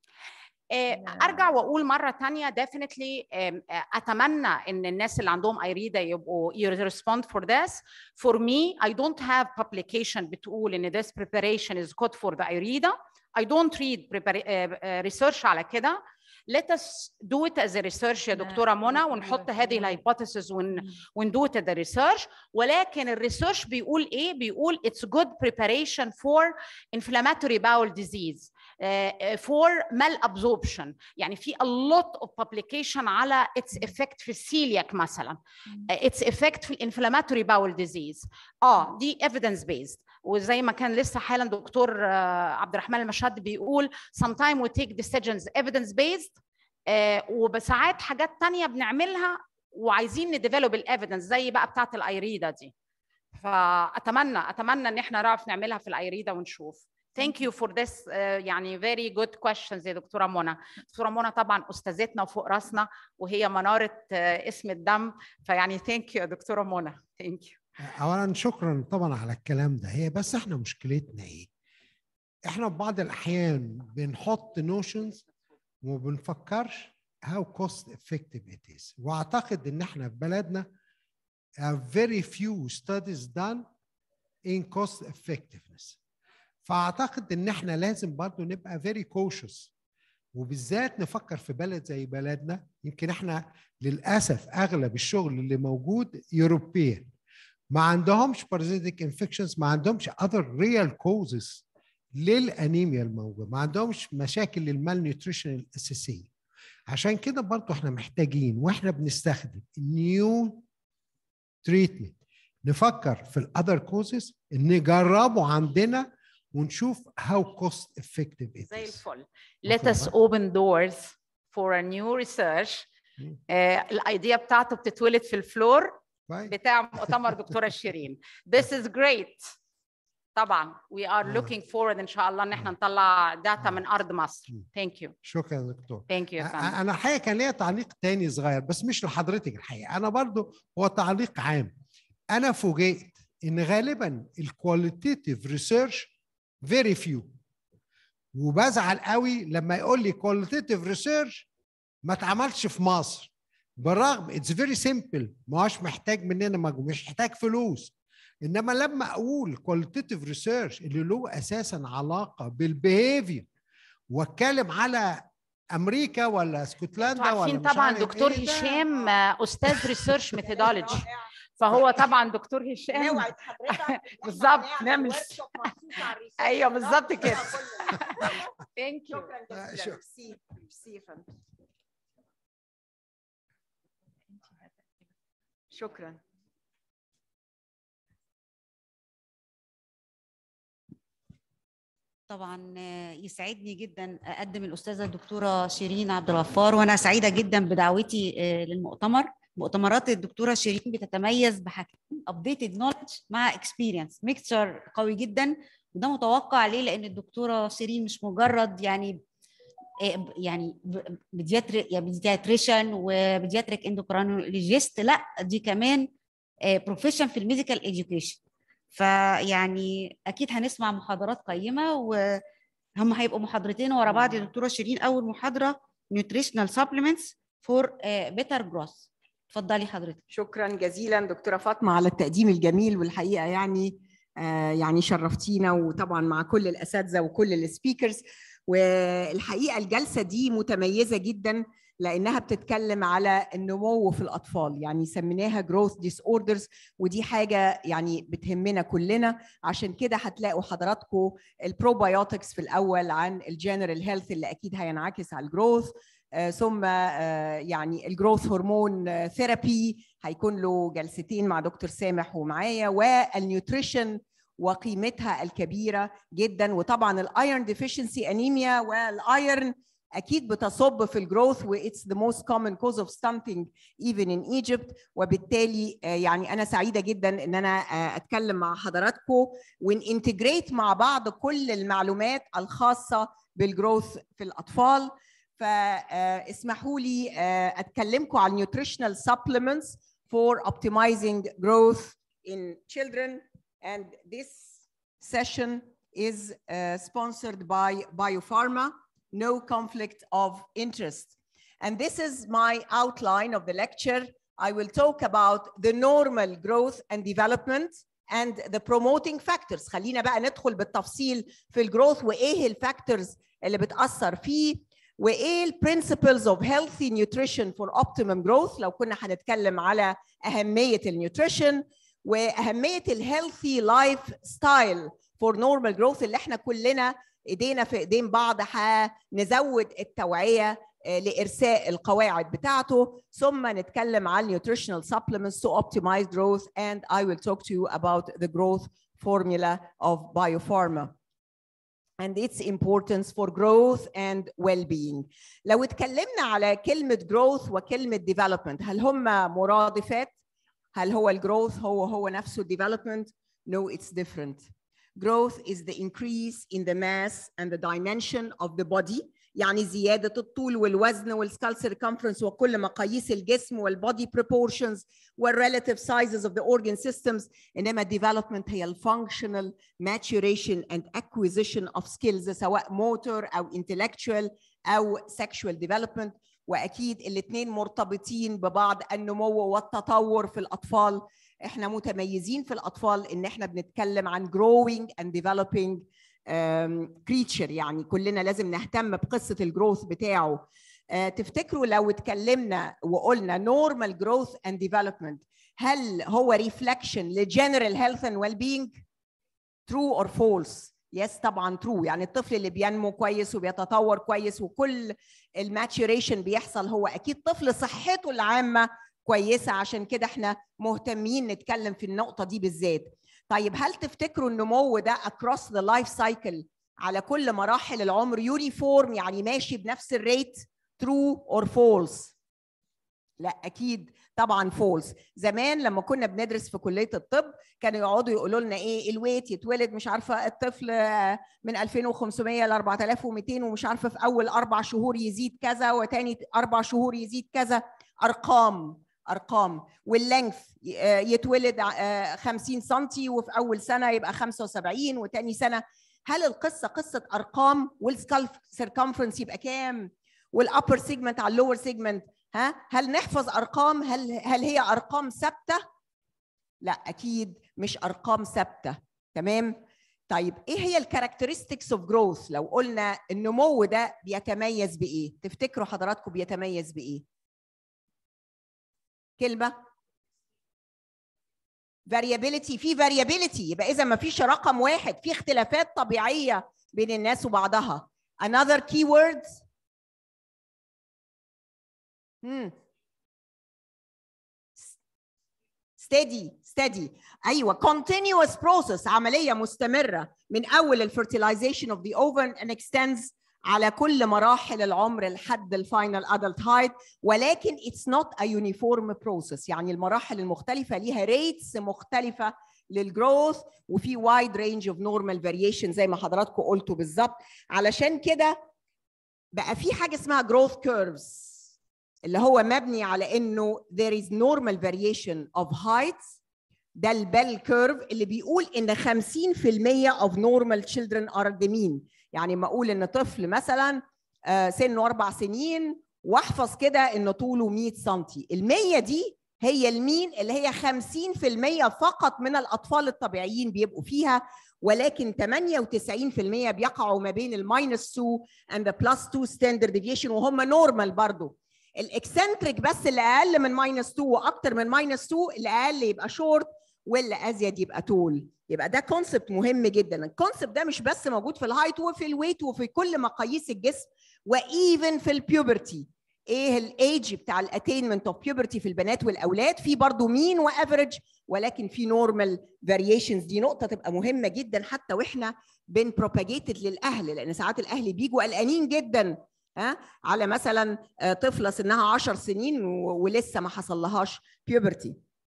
ارجع واقول مره تانية definitely اتمنى ان الناس اللي عندهم ايريدا يبقوا respond for this for me I don't have publication بتقول ان this preparation is good for the ايريدا I don't read research على كده let us do it as a research يا دكتوره منى ونحط هذه الهايبوثيسز ون وندو it as a research ولكن الريسيرش بيقول ايه بيقول it's good preparation for inflammatory bowel disease uh, for malabsorption يعني في a lot of publication على its effect في السيلياك مثلا uh, its effect في inflammatory bowel disease اه دي evidence based وزي ما كان لسه حالا دكتور uh, عبد الرحمن المشهد بيقول sometimes we take decisions evidence based uh, وبساعات حاجات تانية بنعملها وعايزين نديفلوب الايفيدنس زي بقى بتاعت الايريدا دي فاتمنى اتمنى ان احنا نعرف نعملها في الايريدا ونشوف Thank you for this uh, يعني very good questions يا دكتورة منى. دكتورة منى طبعا أستاذتنا وفوق راسنا وهي منارة uh, اسم الدم فيعني thank you يا دكتورة منى. Thank you. اولا شكرا طبعا على الكلام ده هي بس احنا مشكلتنا ايه احنا في بعض الاحيان بنحط نوشنز وما بنفكرش how cost effective it is واعتقد ان احنا في بلدنا have very few studies done in cost effectiveness فاعتقد ان احنا لازم برضو نبقى very cautious وبالذات نفكر في بلد زي بلدنا يمكن احنا للاسف اغلب الشغل اللي موجود يوروبيان ما عندهمش parasitic infections ما عندهمش other real causes للانيميا الموجوده ما عندهمش مشاكل للمال نيوتريشن الاساسيه عشان كده برضو احنا محتاجين واحنا بنستخدم نيو تريتمنت نفكر في الاذر كوزز نجربه عندنا ونشوف how cost effective it زي is. الفل. Let us open doors for a new research. آه الايديا بتاعته بتتولد في الفلور كويس؟ بتاع مؤتمر دكتوره شيرين. This is great. طبعا we are آه. looking forward ان شاء الله ان احنا نطلع داتا آه. من ارض مصر. مم. Thank you. شكرا يا دكتور Thank you يا أ- فندم. انا الحقيقه كان ليا تعليق تاني صغير بس مش لحضرتك الحقيقه انا برضو هو تعليق عام انا فوجئت ان غالبا الكواليتيتيف ريسيرش فيري فيو وبزعل قوي لما يقول لي كواليتيتيف ريسيرش ما اتعملش في مصر بالرغم اتس فيري سيمبل ما هوش محتاج مننا مجهود مش محتاج فلوس انما لما اقول كواليتيتيف ريسيرش اللي له اساسا علاقه بالبيهيفير واتكلم على امريكا ولا اسكتلندا انتوا ولا عارفين مش طبعا عارف دكتور إيه ده. هشام آه، استاذ ريسيرش ميثودولوجي فهو طبعا دكتور هشام نوعد حضرتك بالظبط، نعمل- workshop مخصوص على الريسيرش أيوة، ده بالظبط كده. كلنا. ثانك يو شكرا آه، جزيلا شكرا. ميرسي ميرسي يا فندم شكرا طبعا آه، يسعدني جدا اقدم الاستاذه الدكتوره شيرين عبد الغفار وانا سعيده جدا بدعوتي آه، للمؤتمر مؤتمرات الدكتوره شيرين بتتميز بحاجتين ابديتد نولج مع اكسبيرينس ميكسر قوي جدا وده متوقع ليه لان الدكتوره شيرين مش مجرد يعني آه، ب- يعني بيدياتري يعني بيدياتريشن وبيدياتريك اندوكرانولوجيست لا دي كمان بروفيشن في الميديكال education فيعني اكيد هنسمع محاضرات قيمه وهم هيبقوا محاضرتين ورا بعض يا دكتوره شيرين اول محاضره نيوتريشنال سبلمنتس فور بيتر جروث اتفضلي حضرتك شكرا جزيلا دكتوره فاطمه على التقديم الجميل والحقيقه يعني آه يعني شرفتينا وطبعا مع كل الاساتذه وكل السبيكرز والحقيقه الجلسه دي متميزه جدا لانها بتتكلم على النمو في الاطفال يعني سميناها جروث ديس اوردرز ودي حاجه يعني بتهمنا كلنا عشان كده هتلاقوا حضراتكم البروبايوتكس في الاول عن الجنرال هيلث اللي اكيد هينعكس على الجروث آه ثم آه يعني الجروث هرمون ثيرابي هيكون له جلستين مع دكتور سامح ومعايا والنيوتريشن وقيمتها الكبيره جدا وطبعا الايرن ديفيشنسي انيميا والايرن اكيد بتصب في الجروث واتس ذا موست كومن كوز اوف stunting even in Egypt وبالتالي يعني انا سعيده جدا ان انا اتكلم مع حضراتكم ونintegrate مع بعض كل المعلومات الخاصه بالجروث في الاطفال فاسمحوا لي اتكلمكم عن nutritional supplements for optimizing growth in children and this session is uh, sponsored by biopharma no conflict of interest. And this is my outline of the lecture. I will talk about the normal growth and development and the promoting factors. خلينا بقى ندخل بالتفصيل في الجروث وايه الفاكتورز اللي بتأثر فيه وايه البرنسبلز اوف healthy nutrition for optimum growth لو كنا هنتكلم على اهميه النيوتريشن واهميه الهيلثي لايف ستايل فور نورمال جروث اللي احنا كلنا ايدينا في ايدين بعض هنزود التوعيه لارساء القواعد بتاعته ثم نتكلم عن nutritional supplements to optimize growth and I will talk to you about the growth formula of biopharma and its importance for growth and well-being. لو اتكلمنا على كلمة growth وكلمة development هل هما مرادفات؟ هل هو الجروث هو هو نفسه development؟ No, it's different. growth is the increase in the mass and the dimension of the body يعني زيادة الطول والوزن والسكال circumference وكل مقاييس الجسم والبودي proportions والrelative sizes of the organ systems إنما development هي ال functional maturation and acquisition of skills سواء motor أو intellectual أو sexual development وأكيد الاثنين مرتبطين ببعض النمو والتطور في الأطفال احنا متميزين في الاطفال ان احنا بنتكلم عن growing and developing كريتشر يعني كلنا لازم نهتم بقصه الجروث بتاعه تفتكروا لو اتكلمنا وقلنا normal growth and development هل هو reflection لجنرال health and well-being true or false يس yes, طبعا ترو يعني الطفل اللي بينمو كويس وبيتطور كويس وكل الماتوريشن بيحصل هو اكيد طفل صحته العامه كويسه عشان كده احنا مهتمين نتكلم في النقطه دي بالذات طيب هل تفتكروا النمو ده across the life cycle على كل مراحل العمر يونيفورم يعني ماشي بنفس الريت true or false لا اكيد طبعا فولس زمان لما كنا بندرس في كليه الطب كانوا يقعدوا يقولوا لنا ايه الويت يتولد مش عارفه الطفل من 2500 ل 4200 ومش عارفه في اول اربع شهور يزيد كذا وتاني اربع شهور يزيد كذا ارقام ارقام واللينث يتولد 50 سم وفي اول سنه يبقى 75 وتاني سنه هل القصه قصه ارقام والسكال سيركمفرنس يبقى كام والابر سيجمنت على اللور سيجمنت ها هل نحفظ ارقام هل هل هي ارقام ثابته لا اكيد مش ارقام ثابته تمام طيب ايه هي الكاركترستكس اوف جروث لو قلنا النمو ده بيتميز بايه تفتكروا حضراتكم بيتميز بايه كلمه variability في variability يبقى اذا ما فيش رقم واحد في اختلافات طبيعيه بين الناس وبعضها another keywords hmm. steady steady ايوه continuous process عمليه مستمره من اول الفرتيلايزيشن اوف ذا اوفن and extends على كل مراحل العمر لحد الفاينل ادلت هايت ولكن اتس نوت ا يونيفورم بروسيس يعني المراحل المختلفه ليها ريتس مختلفه للجروث وفي وايد رينج اوف نورمال فاريشن زي ما حضراتكم قلتوا بالظبط علشان كده بقى في حاجه اسمها جروث كيرفز اللي هو مبني على انه there is normal variation of heights ده البل كيرف اللي بيقول ان 50% of normal children are the mean يعني ما اقول ان طفل مثلا آه، سنه اربع سنين واحفظ كده ان طوله 100 سم ال 100 دي هي المين اللي هي 50% فقط من الاطفال الطبيعيين بيبقوا فيها ولكن 98% بيقعوا ما بين الماينس 2 اند ذا بلس 2 ستاندرد ديفيشن وهم نورمال برضه الاكسنتريك بس اللي اقل من ماينس 2 واكتر من ماينس 2 اللي اقل يبقى شورت واللي ازيد يبقى طول يبقى ده كونسبت مهم جدا الكونسبت ده مش بس موجود في الهايت وفي الويت وفي كل مقاييس الجسم وايفن في البيوبرتي ايه الايج بتاع الاتينمنت اوف بيوبرتي في البنات والاولاد في برضه مين وافريج ولكن في نورمال فاريشنز دي نقطه تبقى مهمه جدا حتى واحنا بنبروباجيتد للاهل لان ساعات الاهل بيجوا قلقانين جدا ها على مثلا آه، طفله سنها 10 سنين و- ولسه ما حصلهاش بيوبرتي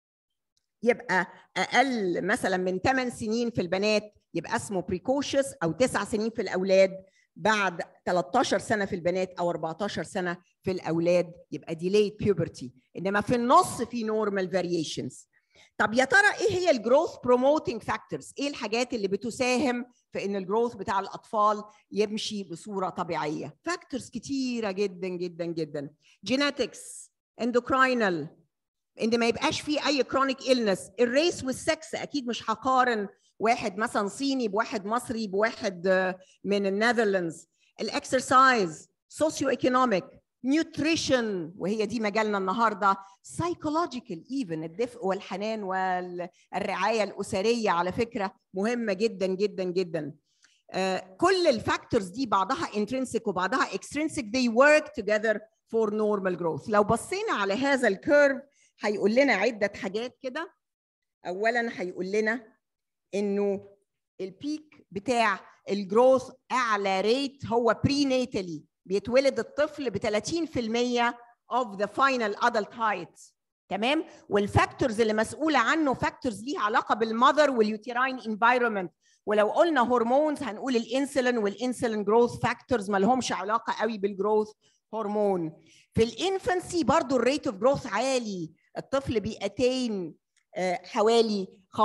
يبقى اقل مثلا من 8 سنين في البنات يبقى اسمه بريكوشس او 9 سنين في الاولاد بعد 13 سنه في البنات او 14 سنه في الاولاد يبقى ديليد بيوبرتي انما في النص في نورمال فاريشنز طب يا ترى ايه هي الجروث بروموتنج فاكتورز ايه الحاجات اللي بتساهم في ان الجروث بتاع الاطفال يمشي بصوره طبيعيه فاكتورز كتيره جدا جدا جدا جينetics اندوكراينال ان ما يبقاش فيه اي كرونيك illness الريس والسكس اكيد مش هقارن واحد مثلا صيني بواحد مصري بواحد آه، من النذرلاندز الاكسرسايز سوسيو ايكونوميك نيوتريشن وهي دي مجالنا النهارده سايكولوجيكال ايفن الدفء والحنان والرعايه الاسريه على فكره مهمه جدا جدا جدا آه، كل الفاكتورز دي بعضها intrinsic وبعضها extrinsic they work together for normal growth لو بصينا على هذا الكيرف هيقول لنا عده حاجات كده اولا هيقول لنا انه البيك بتاع الجروث اعلى ريت هو بريناتالي بيتولد الطفل ب 30% of the final adult height تمام والفاكتورز اللي مسؤوله عنه فاكتورز ليها علاقه بالمذر واليوتيراين انفايرمنت ولو قلنا هرمونز هنقول الانسولين والانسولين جروث فاكتورز ما لهمش علاقه قوي بالجروث هرمون في الانفانسي برضو الريت اوف جروث عالي الطفل بيأتين آه، حوالي 15%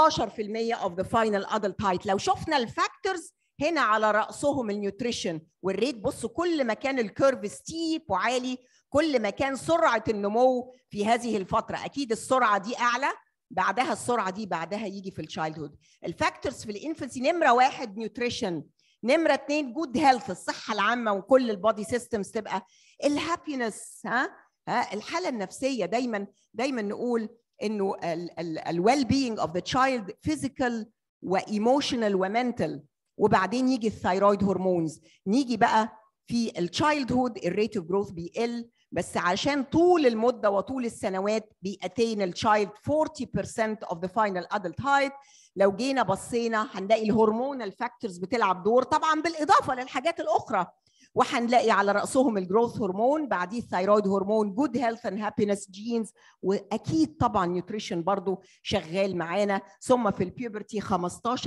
of the final adult height لو شفنا الفاكتورز هنا على رأسهم النيوتريشن والريت بصوا كل ما كان الكيرف ستيب وعالي كل ما كان سرعة النمو في هذه الفترة أكيد السرعة دي أعلى بعدها السرعة دي بعدها يجي في الشايلد هود الفاكتورز في الانفنسي نمرة واحد نيوتريشن نمرة اتنين جود هيلث الصحة العامة وكل البودي سيستمز تبقى الهابينس ها ها الحالة النفسية دايما دايما نقول انه الويل بينج اوف ذا تشايلد فيزيكال وايموشنال ومنتال وبعدين يجي الثايرويد هرمونز نيجي بقى في التشايلد هود الريت اوف جروث بيقل بس عشان طول المده وطول السنوات بيأتين التشايلد 40% of the final adult height لو جينا بصينا هنلاقي الهرمونال فاكتورز بتلعب دور طبعا بالاضافه للحاجات الاخرى وهنلاقي على راسهم الجروث هرمون بعديه الثايرويد هرمون جود هيلث اند هابينس جينز واكيد طبعا نيوتريشن برضو شغال معانا ثم في البيوبرتي 15%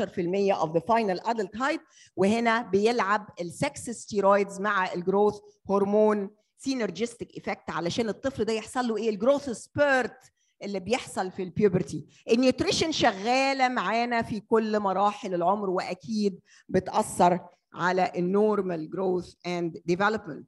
of the final adult height وهنا بيلعب السكس ستيرويدز مع الجروث هرمون سينرجستيك ايفكت علشان الطفل ده يحصل له ايه الجروث سبيرت اللي بيحصل في البيوبرتي النيوتريشن شغاله معانا في كل مراحل العمر واكيد بتاثر على النورمال جروث اند ديفلوبمنت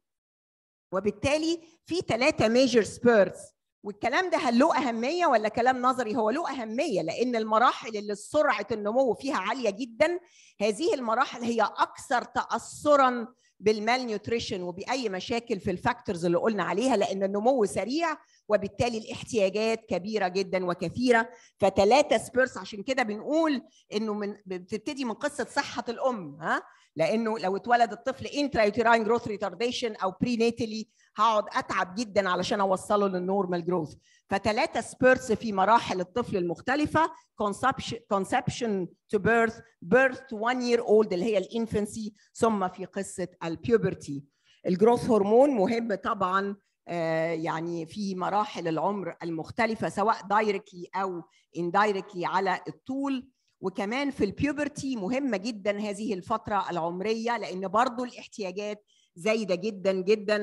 وبالتالي في ثلاثه ميجر سبيرتس والكلام ده هل له اهميه ولا كلام نظري هو له اهميه لان المراحل اللي سرعه النمو فيها عاليه جدا هذه المراحل هي اكثر تاثرا بالمال نيوتريشن وباي مشاكل في الفاكتورز اللي قلنا عليها لان النمو سريع وبالتالي الاحتياجات كبيره جدا وكثيره فثلاثه سبيرس عشان كده بنقول انه من بتبتدي من قصه صحه الام ها لانه لو اتولد الطفل انترا يوتراين جروث ريتارديشن او بري ناتالي هقعد اتعب جدا علشان اوصله للنورمال جروث فثلاثه سبيرتس في مراحل الطفل المختلفه conception to birth birth to one year old اللي هي الانفنسي ثم في قصه البيوبرتي الجروث هرمون مهم طبعا يعني في مراحل العمر المختلفه سواء دايركتلي او اندايركتلي على الطول وكمان في البيوبرتي مهمه جدا هذه الفتره العمريه لان برضو الاحتياجات زايده جدا جدا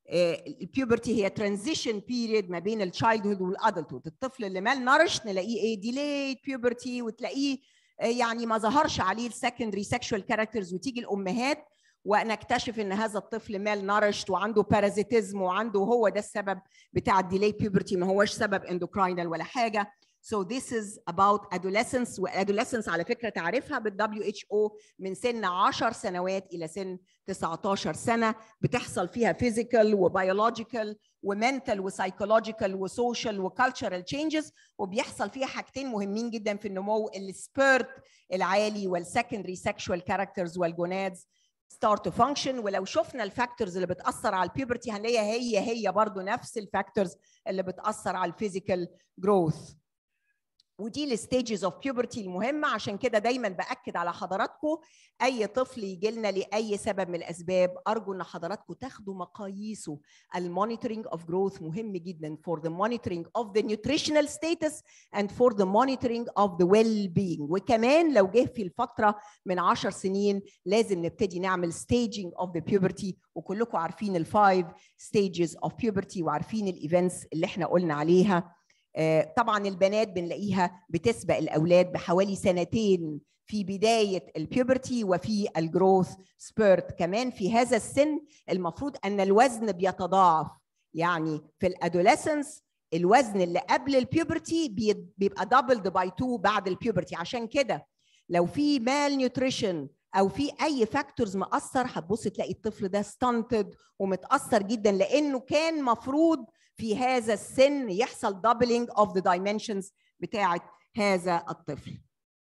البيوبرتي هي ترانزيشن بيريد ما بين التشايلد هود والادلتود الطفل اللي مال نارش نلاقيه ايه ديليد بيوبرتي وتلاقيه آه، يعني ما ظهرش عليه السكندري سيكشوال كاركترز وتيجي الامهات ونكتشف ان هذا الطفل مال نارشت وعنده بارازيتيزم وعنده هو ده السبب بتاع الديلي بيوبرتي ما هوش سبب اندوكراينال ولا حاجه So this is about adolescence وadolescence على فكرة تعرفها بال WHO من سن 10 سنوات إلى سن 19 سنة بتحصل فيها physical وبيولوجيكال ومنتال وسايكولوجيكال وسوشيال وكالتشرال changes وبيحصل فيها حاجتين مهمين جدا في النمو السبيرت العالي والسكندري sexual characters والجونادز start to function ولو شفنا الفاكتورز اللي بتاثر على البيوبرتي هنلاقيها هي هي برضو نفس الفاكتورز اللي بتاثر على الفيزيكال جروث ودي الستيجز اوف بيوبرتي المهمه عشان كده دايما باكد على حضراتكم اي طفل يجي لنا لاي سبب من الاسباب ارجو ان حضراتكم تاخدوا مقاييسه المونيتورنج اوف جروث مهم جدا for the monitoring of the nutritional status and for the monitoring of the well being وكمان لو جه في الفتره من 10 سنين لازم نبتدي نعمل staging of the puberty وكلكم عارفين الفايف stages of puberty وعارفين الايفنتس اللي احنا قلنا عليها آه، طبعا البنات بنلاقيها بتسبق الاولاد بحوالي سنتين في بدايه البيوبرتي وفي الجروث سبيرت كمان في هذا السن المفروض ان الوزن بيتضاعف يعني في الادوليسنس الوزن اللي قبل البيوبرتي بي- بيبقى دبلد باي 2 بعد البيوبرتي عشان كده لو في مال نيوتريشن او في اي فاكتورز مأثر هتبص تلاقي الطفل ده ستانتد ومتأثر جدا لانه كان مفروض في هذا السن يحصل doubling of the dimensions بتاعه هذا الطفل.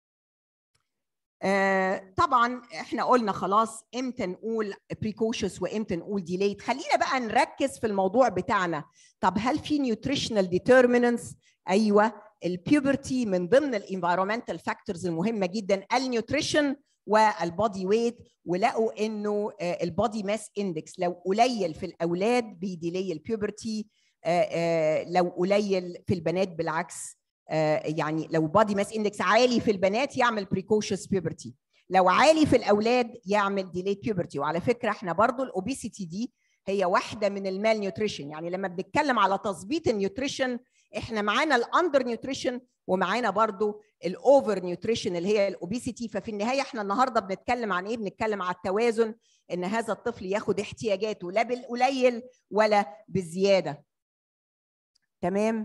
آه، طبعا احنا قلنا خلاص امتى نقول precocious وامتى نقول delayed خلينا بقى نركز في الموضوع بتاعنا طب هل في nutritional determinants ايوه البيوبرتي من ضمن الانفيرومنتال فاكتورز المهمه جدا النيوتريشن والبودي ويت ولقوا انه البودي ماس اندكس لو قليل في الاولاد بيديلي البيوبرتي لو قليل في البنات بالعكس آه، يعني لو بودي ماس اندكس عالي في البنات يعمل بريكوشس بيوبرتي لو عالي في الاولاد يعمل ديليت بيوبرتي وعلى فكره احنا برضو الاوبيسيتي دي هي واحده من المال نيوتريشن يعني لما بنتكلم على تظبيط النيوتريشن احنا معانا الاندر نيوتريشن ومعانا برضو الاوفر نيوتريشن اللي هي الاوبيسيتي ففي النهايه احنا النهارده بنتكلم عن ايه بنتكلم على التوازن ان هذا الطفل ياخد احتياجاته لا بالقليل ولا بالزياده تمام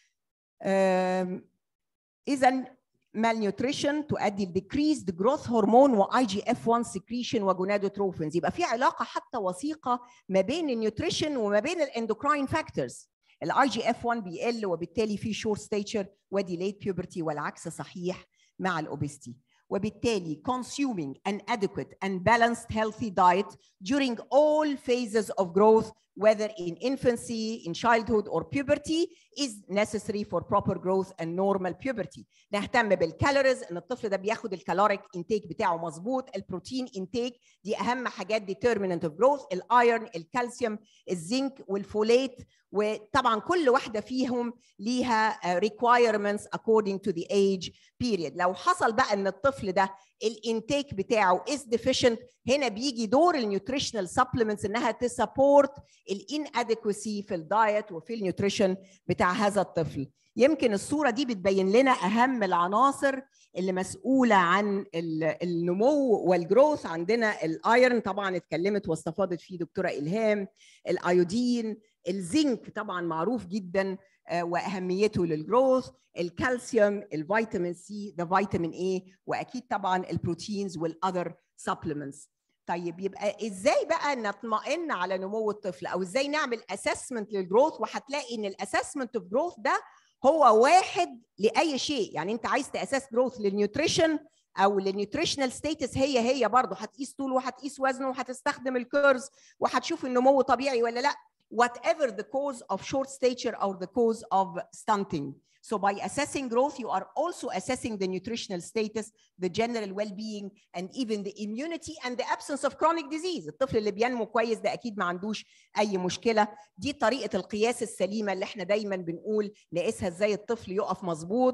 اذا malnutrition تؤدي ل decreased growth hormone و IGF-1 secretion وجونادوتروفينز يبقى في علاقه حتى وثيقه ما بين النيوتريشن وما بين الاندوكراين فاكتورز الاي جي اف 1 بيقل وبالتالي في شورت ستيتشر وديليت بيوبرتي والعكس صحيح مع الاوبستي وبالتالي consuming an adequate and balanced healthy diet during all phases of growth whether in infancy, in childhood or puberty is necessary for proper growth and normal puberty. نهتم بالكالوريز ان الطفل ده بياخد الكالوريك انتيك بتاعه مظبوط، البروتين انتيك دي اهم حاجات determinant of growth، الايرن، الكالسيوم، الزنك والفوليت وطبعا كل واحده فيهم ليها requirements according to the age period. لو حصل بقى ان الطفل ده الانتيك بتاعه is deficient هنا بيجي دور النيوتريشنال سبلمنتس انها تسبورت الانادكوسي في الدايت وفي النيوتريشن بتاع هذا الطفل يمكن الصوره دي بتبين لنا اهم العناصر اللي مسؤوله عن النمو والجروث عندنا الايرن طبعا اتكلمت واستفاضت فيه دكتوره الهام الايودين الزنك طبعا معروف جدا واهميته للجروث الكالسيوم الفيتامين سي ده فيتامين اي واكيد طبعا البروتينز والاذر سبلمنتس طيب يبقى ازاي بقى نطمئن على نمو الطفل او ازاي نعمل اسسمنت للجروث وهتلاقي ان الاسسمنت اوف جروث ده هو واحد لاي شيء يعني انت عايز تاسس جروث للنيوتريشن او للنيوتريشنال ستيتس هي هي برضه هتقيس طوله وهتقيس وزنه وهتستخدم الكيرز وهتشوف النمو طبيعي ولا لا whatever the cause of short stature or the cause of stunting. So by assessing growth, you are also assessing the nutritional status, the general well-being, and even the immunity and the absence of chronic disease. الطفل اللي بينمو كويس ده أكيد ما عندوش أي مشكلة. دي طريقة القياس السليمة اللي احنا دايما بنقول نقيسها ازاي الطفل يقف مظبوط.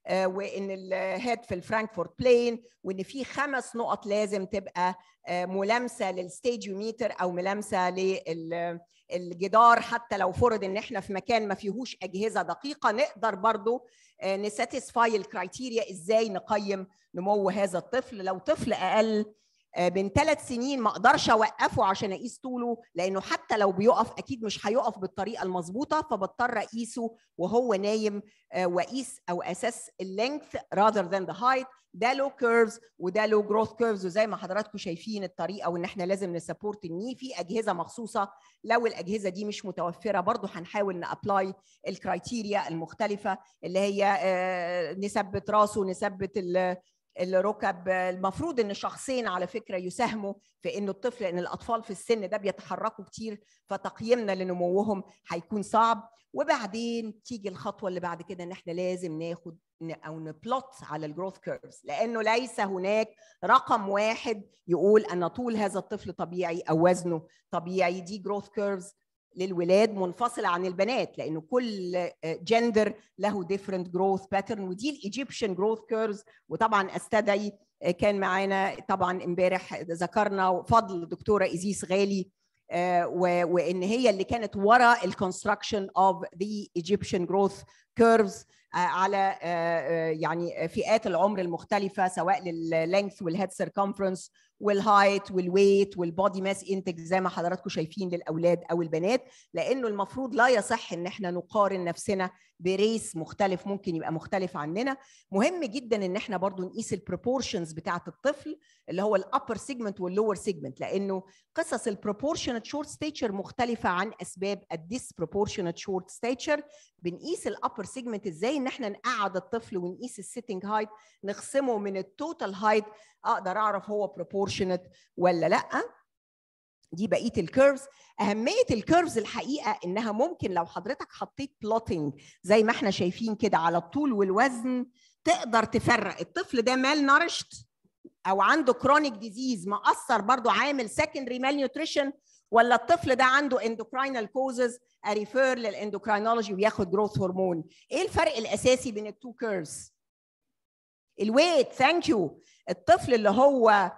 آه، وان الهيد في الفرانكفورت بلين وان في خمس نقط لازم تبقى آه، ملامسه للستيجيوميتر او ملامسه لل الجدار حتى لو فرض ان احنا في مكان ما فيهوش اجهزه دقيقه نقدر برضو نساتيسفاي الكرايتيريا ازاي نقيم نمو هذا الطفل لو طفل اقل آه، من ثلاث سنين ما اقدرش اوقفه عشان اقيس طوله لانه حتى لو بيقف اكيد مش هيقف بالطريقه المظبوطه فبضطر اقيسه وهو نايم آه، واقيس او اساس اللينث rather than the height ده لو كيرفز وده لو جروث كيرفز وزي ما حضراتكم شايفين الطريقه وان احنا لازم نسبورت الني في اجهزه مخصوصه لو الاجهزه دي مش متوفره برضو هنحاول نابلاي الكرايتيريا المختلفه اللي هي آه، نثبت راسه نثبت ال- الركب المفروض ان شخصين على فكره يساهموا في انه الطفل لان الاطفال في السن ده بيتحركوا كتير فتقييمنا لنموهم هيكون صعب وبعدين تيجي الخطوه اللي بعد كده ان احنا لازم ناخد ن- او نبلوت على الجروث كيرفز لانه ليس هناك رقم واحد يقول ان طول هذا الطفل طبيعي او وزنه طبيعي دي جروث كيرفز للولاد منفصله عن البنات لانه كل جندر له ديفرنت جروث باترن ودي الايجيبشن جروث كيرفز وطبعا استدعي كان معانا طبعا امبارح ذكرنا فضل الدكتوره ايزيس غالي آه، و- وان هي اللي كانت ورا الكونستراكشن اوف ذا ايجيبشن جروث كيرفز على آه، آه، يعني فئات العمر المختلفه سواء لللينث والهيد سيركمفرنس والهايت والويت والبودي ماس انتك زي ما حضراتكم شايفين للاولاد او البنات لانه المفروض لا يصح ان احنا نقارن نفسنا بريس مختلف ممكن يبقى مختلف عننا مهم جدا ان احنا برضو نقيس البروبورشنز بتاعه الطفل اللي هو الابر سيجمنت واللور سيجمنت لانه قصص البروبورشنت شورت ستيتشر مختلفه عن اسباب الديسبروبورشنت شورت ستيتشر بنقيس الابر سيجمنت ازاي ان احنا نقعد الطفل ونقيس السيتنج هايت نخصمه من التوتال هايت اقدر اعرف هو بروبورشنت ولا لا دي بقيه الكيرفز اهميه الكيرفز الحقيقه انها ممكن لو حضرتك حطيت بلوتنج زي ما احنا شايفين كده على الطول والوزن تقدر تفرق الطفل ده مال نارشت او عنده كرونيك ديزيز مأثر برضو عامل سكندري مال نيوتريشن ولا الطفل ده عنده اندوكراينال كوزز اريفير للاندوكراينولوجي وياخد جروث هرمون ايه الفرق الاساسي بين التو كيرفز الويت ثانك يو الطفل اللي هو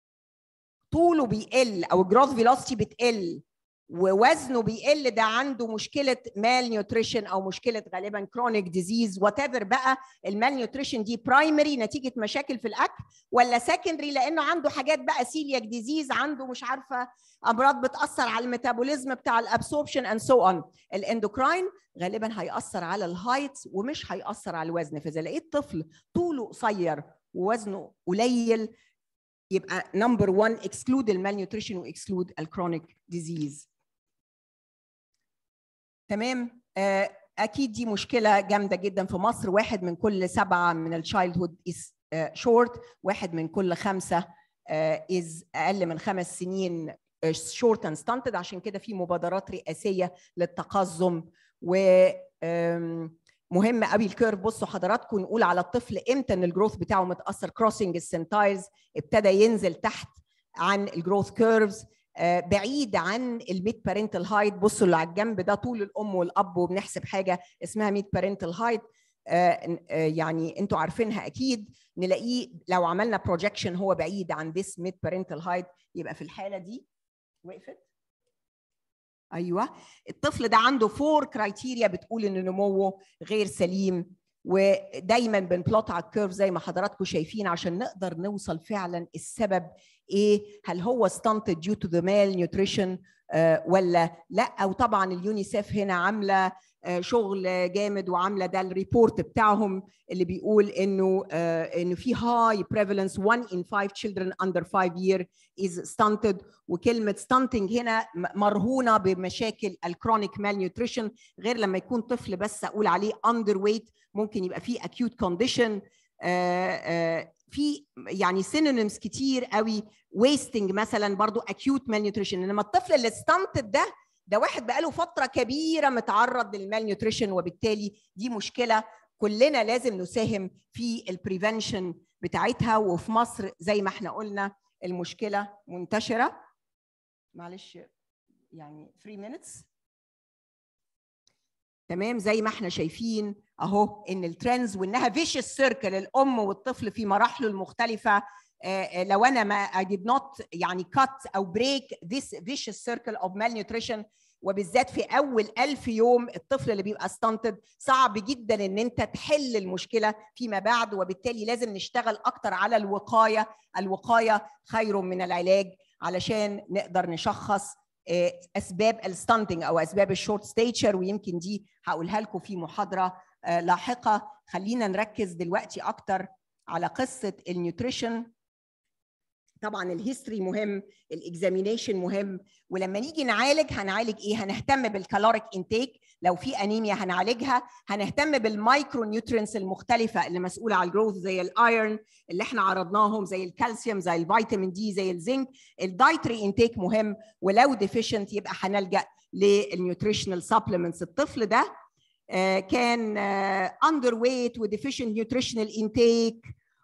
طوله بيقل او الجروث فيلوسيتي بتقل ووزنه بيقل ده عنده مشكله مال نيوتريشن او مشكله غالبا كرونيك ديزيز وات ايفر بقى المال نيوتريشن دي برايمري نتيجه مشاكل في الاكل ولا سكندري لانه عنده حاجات بقى سيلياك ديزيز عنده مش عارفه امراض بتاثر على الميتابوليزم بتاع الابسوربشن اند سو اون الاندوكراين غالبا هياثر على الهايت ومش هياثر على الوزن فاذا لقيت طفل طوله قصير ووزنه قليل يبقى نمبر 1 اكسكلود المال نيوتريشن واكسكلود الكرونيك ديزيز تمام آه، اكيد دي مشكله جامده جدا في مصر واحد من كل سبعه من الشايلد هود از شورت واحد من كل خمسه از اقل من خمس سنين شورت اند ستانتد عشان كده في مبادرات رئاسيه للتقزم و آم، مهم قوي الكيرف بصوا حضراتكم نقول على الطفل امتى ان الجروث بتاعه متاثر كروسنج السنتايلز ابتدى ينزل تحت عن الجروث كيرفز بعيد عن الميد بارنتال هايت بصوا اللي على الجنب ده طول الام والاب وبنحسب حاجه اسمها ميد بارنتال هايت يعني انتوا عارفينها اكيد نلاقيه لو عملنا بروجكشن هو بعيد عن ذس ميد بارنتال هايت يبقى في الحاله دي وقفت ايوه الطفل ده عنده فور كرايتيريا بتقول ان نموه غير سليم ودايما بنبلوت على الكيرف زي ما حضراتكم شايفين عشان نقدر نوصل فعلا السبب ايه هل هو stunted due to the malnutrition آه ولا لا وطبعا اليونيسيف هنا عامله آه شغل جامد وعامله ده الريبورت بتاعهم اللي بيقول انه آه انه في high prevalence 1 in 5 children under 5 year is stunted وكلمه stunting هنا مرهونه بمشاكل الكرونيك malnutrition غير لما يكون طفل بس اقول عليه underweight ممكن يبقى فيه acute condition في يعني سينونيمز كتير قوي ويستنج مثلا برضو اكيوت مال نيوتريشن انما الطفل اللي ستانتد ده ده واحد بقاله فتره كبيره متعرض للمال نيوتريشن وبالتالي دي مشكله كلنا لازم نساهم في البريفنشن بتاعتها وفي مصر زي ما احنا قلنا المشكله منتشره معلش يعني 3 minutes تمام زي ما احنا شايفين اهو ان الترندز وانها فيشس سيركل الام والطفل في مراحله المختلفه آه، لو انا ما I did not يعني cut او break this vicious circle of malnutrition وبالذات في اول ألف يوم الطفل اللي بيبقى ستانتد صعب جدا ان انت تحل المشكله فيما بعد وبالتالي لازم نشتغل اكتر على الوقايه الوقايه خير من العلاج علشان نقدر نشخص آه، اسباب الستانتنج او اسباب الشورت ستيتشر ويمكن دي هقولها لكم في محاضره آه، لاحقه خلينا نركز دلوقتي اكتر على قصه النيوتريشن طبعا الهيستوري مهم الاكزامينيشن مهم ولما نيجي نعالج هنعالج ايه هنهتم بالكالوريك انتيك لو في انيميا هنعالجها هنهتم بالمايكرو نيوترينز المختلفه اللي مسؤوله على الجروث زي الايرن اللي احنا عرضناهم زي الكالسيوم زي الفيتامين دي زي الزنك الدايتري انتيك مهم ولو ديفيشنت يبقى هنلجا للنيوتريشنال سبلمنتس الطفل ده آه، كان اندر ويت وديفيشنت نيوتريشنال انتيك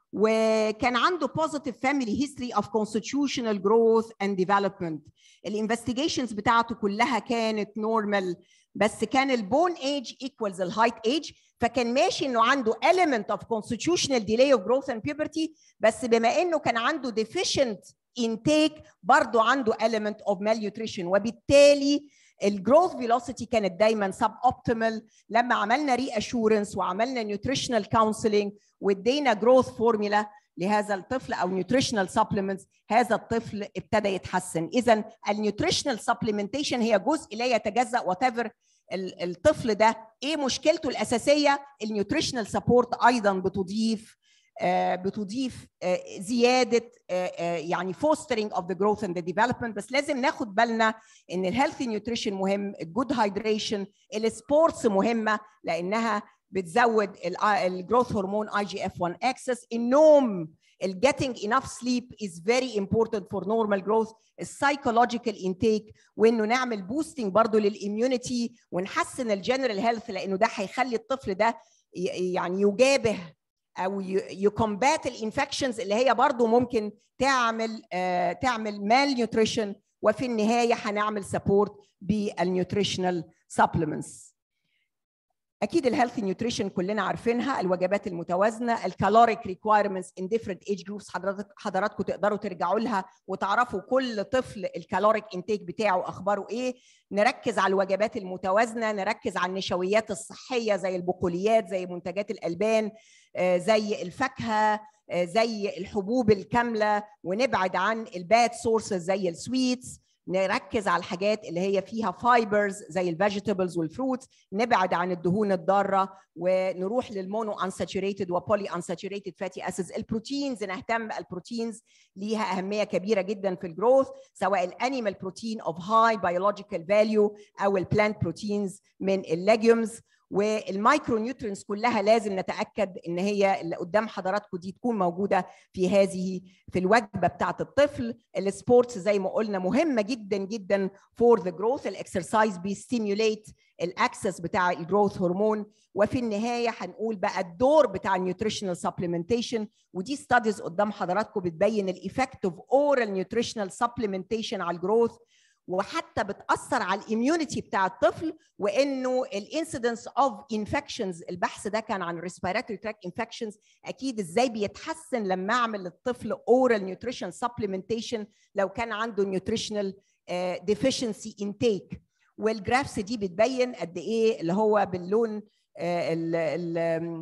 وكان عنده positive family history of constitutional growth and development الانفستيجيشنز بتاعته كلها كانت نورمال بس كان البون ايج equals الهايت ايج فكان ماشي انه عنده element of constitutional delay of growth and puberty بس بما انه كان عنده deficient intake برضه عنده element of malnutrition وبالتالي الجروث فيلوسيتي كانت دايما سب اوبتيمال لما عملنا ري اشورنس وعملنا نيوتريشنال كونسلنج وادينا جروث فورمولا لهذا الطفل او نيوتريشنال سبلمنتس هذا الطفل ابتدى يتحسن اذا النيوتريشنال سبلمنتيشن هي جزء لا يتجزا وات ايفر الطفل ده ايه مشكلته الاساسيه النيوتريشنال سبورت ايضا بتضيف آه، بتضيف آه، زياده آه، يعني fostering of the growth and the development بس لازم ناخد بالنا ان الهيلثي نيوتريشن مهم الجود هايدريشن السبورتس مهمه لانها بتزود الجروث هرمون اي جي اف 1 اكسس النوم ال getting enough sleep is very important for normal growth السايكولوجيكال انتيك وانه نعمل بوستنج برضه للاميونيتي ونحسن الجنرال هيلث لانه ده هيخلي الطفل ده يعني يجابه او يكومبات الانفكشنز اللي هي برضو ممكن تعمل آه تعمل مال نيوتريشن وفي النهايه هنعمل سبورت بالنيوتريشنال سبلمنتس اكيد الهيلثي نيوتريشن كلنا عارفينها الوجبات المتوازنه الكالوريك ريكوايرمنتس ان ديفرنت ايج جروبس حضرتك حضراتكم تقدروا ترجعوا لها وتعرفوا كل طفل الكالوريك انتيك بتاعه اخباره ايه نركز على الوجبات المتوازنه نركز على النشويات الصحيه زي البقوليات زي منتجات الالبان زي الفاكهه زي الحبوب الكامله ونبعد عن الباد سورسز زي السويتس نركز على الحاجات اللي هي فيها فايبرز زي الفيجيتابلز والفروتس نبعد عن الدهون الضاره ونروح للمونو انساتوريتد وبولي انساتوريتد فاتي اسيدز البروتينز نهتم البروتينز ليها اهميه كبيره جدا في الجروث سواء الانيمال بروتين اوف هاي بيولوجيكال فاليو او البلانت بروتينز من الليجيومز والمايكرو نيوترينز كلها لازم نتاكد ان هي اللي قدام حضراتكم دي تكون موجوده في هذه في الوجبه بتاعه الطفل السبورتس زي ما قلنا مهمه جدا جدا فور ذا جروث الاكسرسايز بيستيموليت الاكسس بتاع الجروث هرمون وفي النهايه هنقول بقى الدور بتاع النيوتريشنال سبلمنتيشن ودي ستاديز قدام حضراتكم بتبين الايفكت اوف اورال نيوتريشنال سبلمنتيشن على الجروث وحتى بتاثر على الاميونيتي بتاع الطفل وانه الانسيدنس اوف انفكشنز البحث ده كان عن ريسبيراتوري تراك انفكشنز اكيد ازاي بيتحسن لما اعمل للطفل اورال نيوتريشن سبلمنتيشن لو كان عنده نيوتريشنال ديفيشنسي انتيك والجرافس دي بتبين قد ايه اللي هو باللون ال ال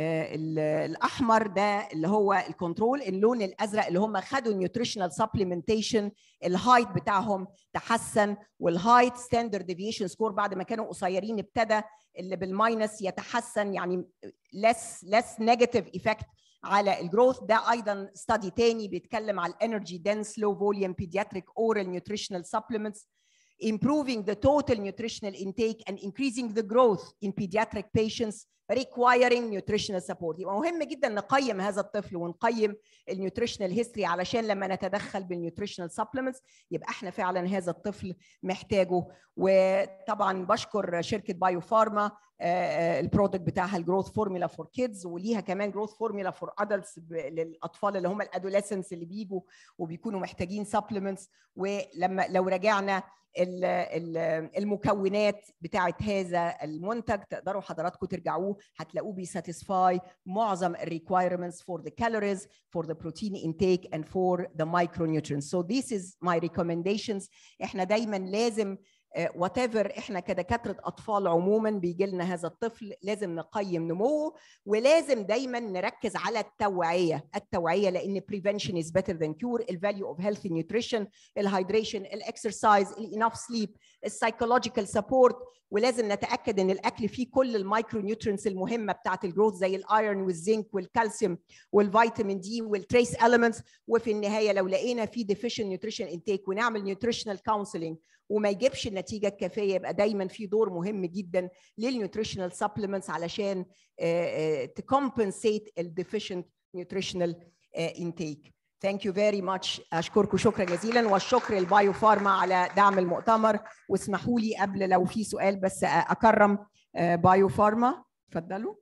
الاحمر ده اللي هو الكنترول اللون الازرق اللي هم خدوا نيوتريشنال سبلمنتيشن الهايت بتاعهم تحسن والهايت ستاندرد ديفيشن سكور بعد ما كانوا قصيرين ابتدى اللي بالماينس يتحسن يعني less less negative effect على الجروث ده ايضا ستادي تاني بيتكلم على الانرجي دنس لو فوليوم بيدياتريك اورال نيوتريشنال supplements improving the total nutritional intake and increasing the growth in pediatric patients requiring nutritional support يبقى مهم جدا نقيم هذا الطفل ونقيم النيوتريشنال هيستوري علشان لما نتدخل بالنيوتريشنال سبلمنتس يبقى احنا فعلا هذا الطفل محتاجه وطبعا بشكر شركه بايو فارما البرودكت بتاعها الجروث فورمولا فور كيدز وليها كمان جروث فورمولا فور ادلتس للاطفال اللي هم الادوليسنس اللي بيجوا وبيكونوا محتاجين سبلمنتس ولما لو رجعنا المكونات بتاعه هذا المنتج تقدروا حضراتكم ترجعوه هتلاقوه بيساتيسفاي معظم الريكويرمنتس for the calories for the protein intake and for the micronutrients so this is my recommendations احنا دايما لازم وات ايفر احنا كدكاتره اطفال عموما بيجي لنا هذا الطفل لازم نقيم نموه ولازم دايما نركز على التوعيه التوعيه لان prevention is better than cure الفاليو اوف healthy nutrition الهايدريشن الاكسرسايز الانف سليب السايكولوجيكال سبورت ولازم نتاكد ان الاكل فيه كل المايكرو نيوترينز المهمه بتاعه الجروث زي الايرون والزنك والكالسيوم والفيتامين دي والتريس اليمنتس وفي النهايه لو لقينا في deficient nutrition intake ونعمل nutritional counseling وما يجيبش النتيجه الكافيه يبقى دايما في دور مهم جدا للنيوتريشنال سبلمنتس علشان تكمبنسيت الديفيشنت نيوتريشنال انتيك ثانك يو فيري ماتش اشكركم شكرا جزيلا والشكر للبايو فارما على دعم المؤتمر واسمحوا لي قبل لو في سؤال بس اكرم بايو فارما اتفضلوا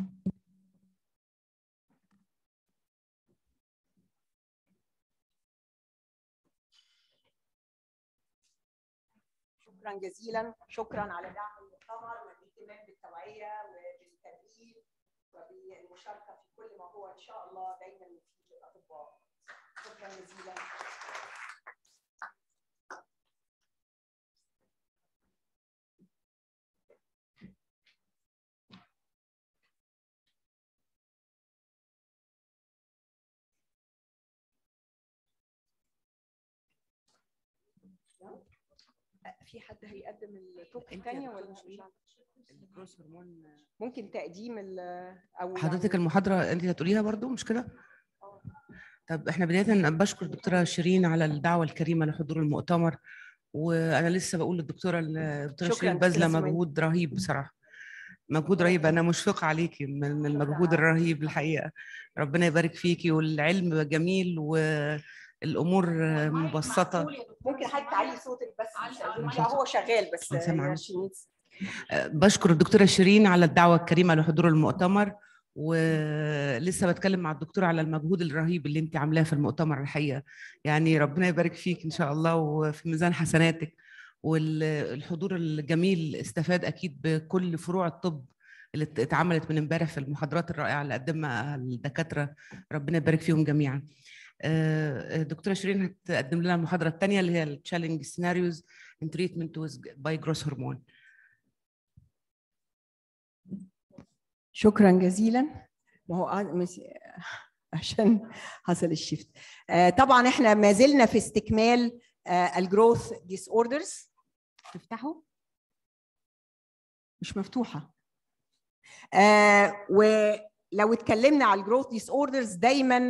شكرا جزيلا شكرا على دعم المؤتمر والاهتمام بالتوعيه وبالتدريب وبالمشاركه في كل ما هو ان شاء الله دايما مفيد للاطباء شكرا جزيلا في حد هيقدم التوب الثانيه ولا مش الجروس هرمون ممكن تقديم او حضرتك المحاضره انت هتقوليها برضو مش كده طب احنا بدايه بشكر الدكتوره شيرين على الدعوه الكريمه لحضور المؤتمر وانا لسه بقول للدكتوره الدكتوره شيرين باذله مجهود رهيب بصراحه مجهود رهيب انا مشفقه عليكي من المجهود الرهيب الحقيقه ربنا يبارك فيكي والعلم جميل والامور مبسطه ممكن حضرتك تعلي صوتك بس لا هو شغال بس بشكر الدكتوره شيرين على الدعوه الكريمه لحضور المؤتمر ولسه بتكلم مع الدكتوره على المجهود الرهيب اللي انت عاملاه في المؤتمر الحقيقه يعني ربنا يبارك فيك ان شاء الله وفي ميزان حسناتك والحضور الجميل استفاد اكيد بكل فروع الطب اللي اتعملت من امبارح في المحاضرات الرائعه اللي قدمها الدكاتره ربنا يبارك فيهم جميعا دكتوره شيرين هتقدم لنا المحاضره الثانيه اللي هي التشالنج سيناريوز ان تريتمنت باي جروس هرمون شكرا جزيلا ما هو عشان حصل الشيفت طبعا احنا ما زلنا في استكمال الجروث ديس اوردرز تفتحوا مش مفتوحه آه ولو اتكلمنا على الجروث ديس اوردرز دايما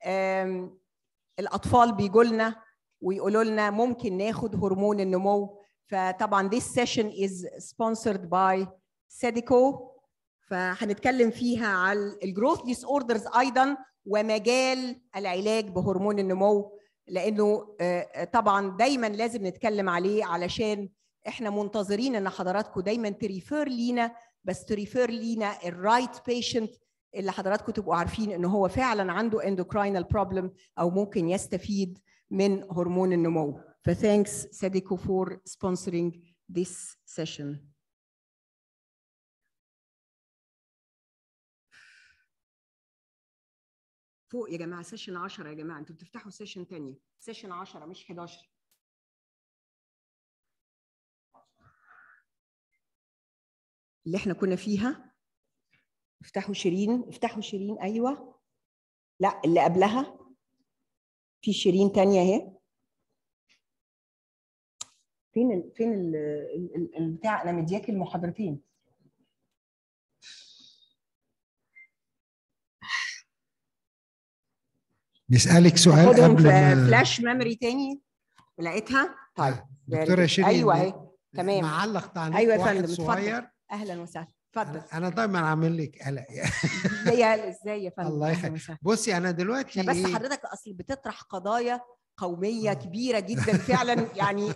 الاطفال بيجوا لنا ويقولوا لنا ممكن ناخد هرمون النمو فطبعا this session is sponsored by سيديكو فهنتكلم فيها على الجروث ديس اوردرز ايضا ومجال العلاج بهرمون النمو لانه طبعا دايما لازم نتكلم عليه علشان احنا منتظرين ان حضراتكم دايما تريفير لينا بس تريفير لينا الرايت بيشنت اللي حضراتكم تبقوا عارفين ان هو فعلا عنده اندوكراينال بروبلم او ممكن يستفيد من هرمون النمو فثانكس سيديكو فور sponsoring this session فوق يا جماعه سيشن 10 يا جماعه انتوا بتفتحوا سيشن ثانيه سيشن 10 مش 11 اللي احنا كنا فيها افتحوا شيرين افتحوا شيرين ايوه لا اللي قبلها في شيرين تانية اهي فين ال فين ال ال- البتاع انا مدياكي المحاضرتين نسألك سؤال خدهم قبل في ما فلاش ميموري تاني لقيتها طيب دكتورة شيرين ايوه اهي تمام معلق تعليق ايوه يا واحد فندم اتفضل صغير اهلا وسهلا اتفضل انا أنا دايما عامل لك قلق يعني. ازاي ازاي يا فندم الله أهلاً يخليك. وسهلاً. بصي انا دلوقتي بس إيه؟ حضرتك اصل بتطرح قضايا قوميه آه. كبيره جدا فعلا يعني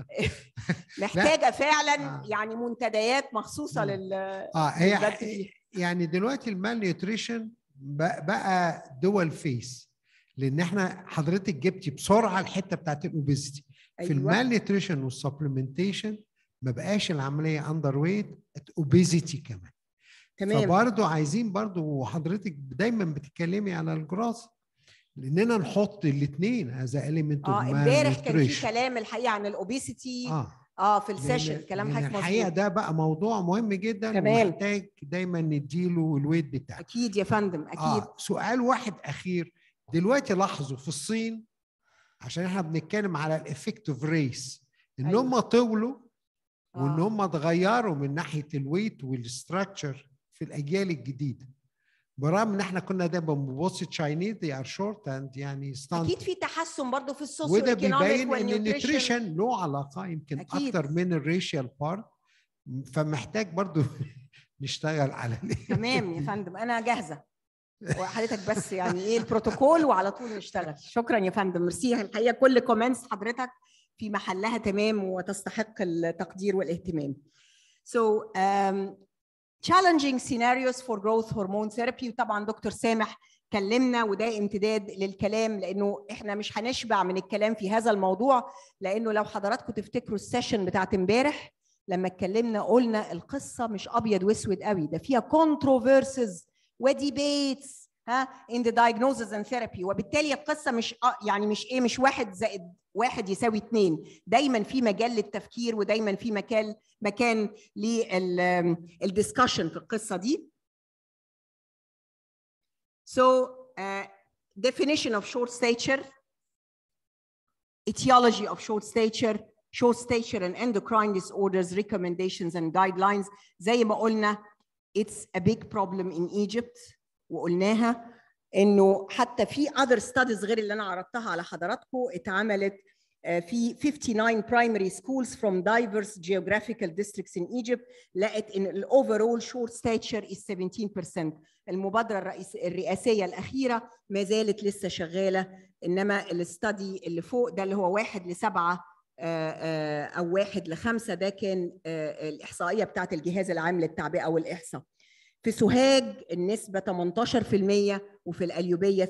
محتاجه فعلا آه. يعني منتديات مخصوصه مم. لل اه هي للبث فيه. يعني دلوقتي المال نيوتريشن بقى دول فيس لان احنا حضرتك جبتي بسرعه الحته بتاعت الاوبيزيتي في المال نيوتريشن والسبلمنتيشن ما بقاش العمليه اندر ويت اوبيزيتي كمان تمام فبرضه عايزين برضه وحضرتك دايما بتتكلمي على الجراس لاننا نحط الاثنين از اليمنت اه امبارح كان في كلام الحقيقه عن الاوبيسيتي اه, اه في السيشن لأن- كلام لأن حضرتك الحقيقه مظبوط ده بقى موضوع مهم جدا تمام. ومحتاج دايما نديله الويت بتاعه اكيد يا فندم اكيد آه سؤال واحد اخير دلوقتي لاحظوا في الصين عشان احنا بنتكلم على الافكتيف ريس ان أيوة. هم طولوا وان آه. هم اتغيروا من ناحيه الويت والستراكشر في الاجيال الجديده برغم ان احنا كنا دايما بنبص تشاينيز دي ار شورت اند يعني ستاند اكيد في تحسن برضه في السوسيو وده ايكونوميك بيبين ان والنيوتريشن النيوتريشن له علاقه يمكن أكيد. اكتر من الريشيال بارت فمحتاج برضو نشتغل على ال- تمام يا فندم انا جاهزه وحضرتك بس يعني ايه البروتوكول وعلى طول نشتغل شكرا يا فندم ميرسي الحقيقه كل كومنتس حضرتك في محلها تمام وتستحق التقدير والاهتمام so um, challenging scenarios for growth hormone therapy وطبعا دكتور سامح كلمنا وده امتداد للكلام لانه احنا مش هنشبع من الكلام في هذا الموضوع لانه لو حضراتكم تفتكروا السيشن بتاعت امبارح لما اتكلمنا قلنا القصه مش ابيض واسود قوي ده فيها controversies وديبيتس ها in the diagnosis and therapy وبالتالي القصه مش آه يعني مش ايه مش واحد زائد واحد يساوي اثنين دايما في مجال للتفكير ودايما في مكان مكان للدiscussion في القصه دي so uh, definition of short stature etiology of short stature short stature and endocrine disorders recommendations and guidelines زي ما قلنا it's a big problem in Egypt وقلناها انه حتى في other studies غير اللي انا عرضتها على حضراتكم اتعملت آه، في 59 primary schools from diverse geographical districts in Egypt لقت ان ال overall short stature is 17% المبادره الرئيس الرئاسيه الاخيره ما زالت لسه شغاله انما الاستدي اللي فوق ده اللي هو واحد لسبعه آه، آه، او واحد لخمسه ده كان آه، الاحصائيه بتاعت الجهاز العام للتعبئه والاحصاء في سوهاج النسبه 18% وفي القليوبيه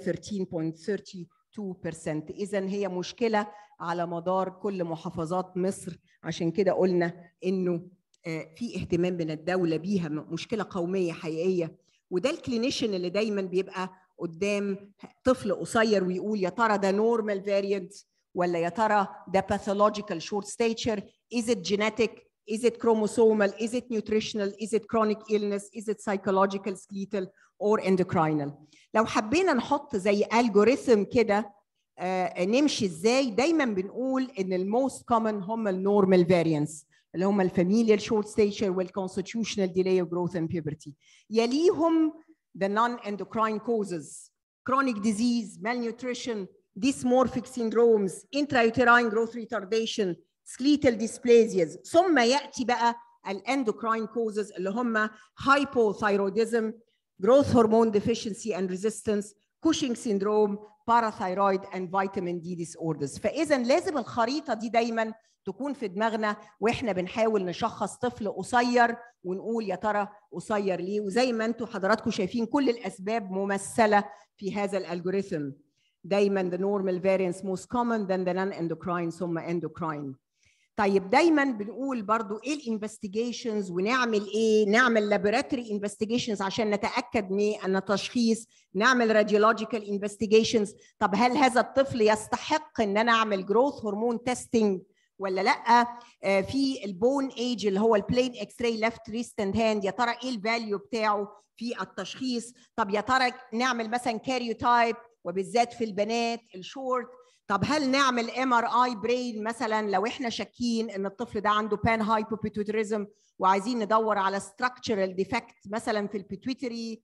13.32% اذا هي مشكله على مدار كل محافظات مصر عشان كده قلنا انه آه، في اهتمام من الدوله بيها م- مشكله قوميه حقيقيه وده الكلينيشن اللي دايما بيبقى قدام طفل قصير ويقول يا ترى ده نورمال فاريانت ولا يا ترى ده pathological short stature is it genetic is it chromosomal is it nutritional is it chronic illness is it psychological skeletal or endocrinal لو حبينا نحط زي algorithm كده آه، نمشي ازاي دايما بنقول ان الموست كومن هم النورمال فاريانس اللي هم الفاميليال شورت ستيشر والconstitutional delay of growth and puberty يليهم the non-endocrine causes chronic disease malnutrition dysmorphic syndromes intrauterine growth retardation skeletal dysplasias ثم ياتي بقى الاندوكراين كوزز اللي هم hypothyroidism growth hormone deficiency and resistance Cushing syndrome parathyroid and vitamin D disorders فاذا لازم الخريطه دي دايما تكون في دماغنا واحنا بنحاول نشخص طفل قصير ونقول يا ترى قصير ليه وزي ما انتم حضراتكم شايفين كل الاسباب ممثله في هذا الالجوريثم دايما the normal variance most common than the non-endocrine ثم endocrine طيب دايما بنقول برضو ايه الانفستيجيشنز ونعمل ايه نعمل لابوراتوري انفستيجيشنز عشان نتاكد من ان التشخيص نعمل راديولوجيكال انفستيجيشنز طب هل هذا الطفل يستحق ان انا اعمل جروث هرمون تيستنج ولا لا آه في البون ايج اللي هو البلين اكس راي ليفت ريست اند هاند يا ترى ايه الفاليو بتاعه في التشخيص طب يا ترى نعمل مثلا كاريوتايب وبالذات في البنات الشورت طب هل نعمل ام ار اي برين مثلا لو احنا شاكين ان الطفل ده عنده بان هايبوبيتوتريزم وعايزين ندور على ستراكشرال ديفكت مثلا في البيتويتري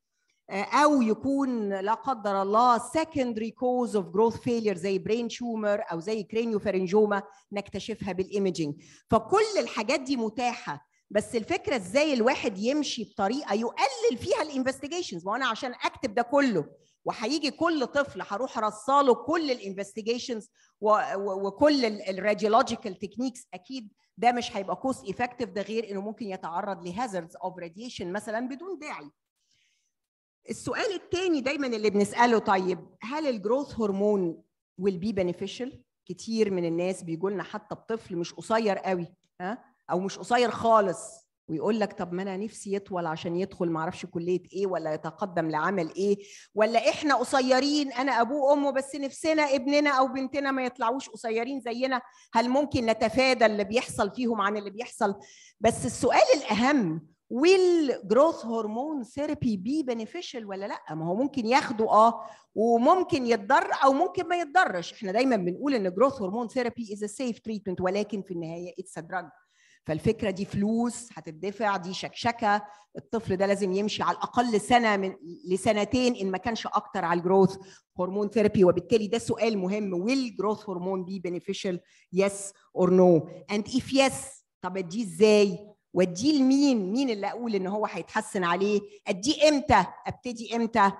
او يكون لا قدر الله secondary cause of growth failure زي برين تيومر او زي كرينيوفارنجوما نكتشفها بالايمجنج فكل الحاجات دي متاحه بس الفكره ازاي الواحد يمشي بطريقه يقلل فيها الانفستيجيشنز ما انا عشان اكتب ده كله وهيجي كل طفل هروح ارصاله كل الانفستيجيشنز وكل الراديولوجيكال تكنيكس اكيد ده مش هيبقى كوست ايفكتيف ده غير انه ممكن يتعرض لهازردز اوف راديشن مثلا بدون داعي السؤال الثاني دايما اللي بنساله طيب هل الجروث هرمون will be beneficial كتير من الناس بيجوا لنا حتى بطفل مش قصير قوي ها او مش قصير خالص ويقول لك طب ما انا نفسي يطول عشان يدخل ما اعرفش كليه ايه ولا يتقدم لعمل ايه ولا احنا قصيرين انا ابوه وامه بس نفسنا ابننا او بنتنا ما يطلعوش قصيرين زينا هل ممكن نتفادى اللي بيحصل فيهم عن اللي بيحصل بس السؤال الاهم will growth hormone therapy be beneficial ولا لا ما هو ممكن ياخده اه وممكن يتضر او ممكن ما يتضرش احنا دايما بنقول ان growth hormone therapy is a safe treatment ولكن في النهايه it's a drug فالفكره دي فلوس هتدفع دي شكشكه الطفل ده لازم يمشي على الاقل سنه من لسنتين ان ما كانش اكتر على الجروث هرمون ثيرابي وبالتالي ده سؤال مهم will growth hormone be beneficial yes or no and if yes طب اديه ازاي واديه لمين مين اللي اقول ان هو هيتحسن عليه اديه امتى ابتدي امتى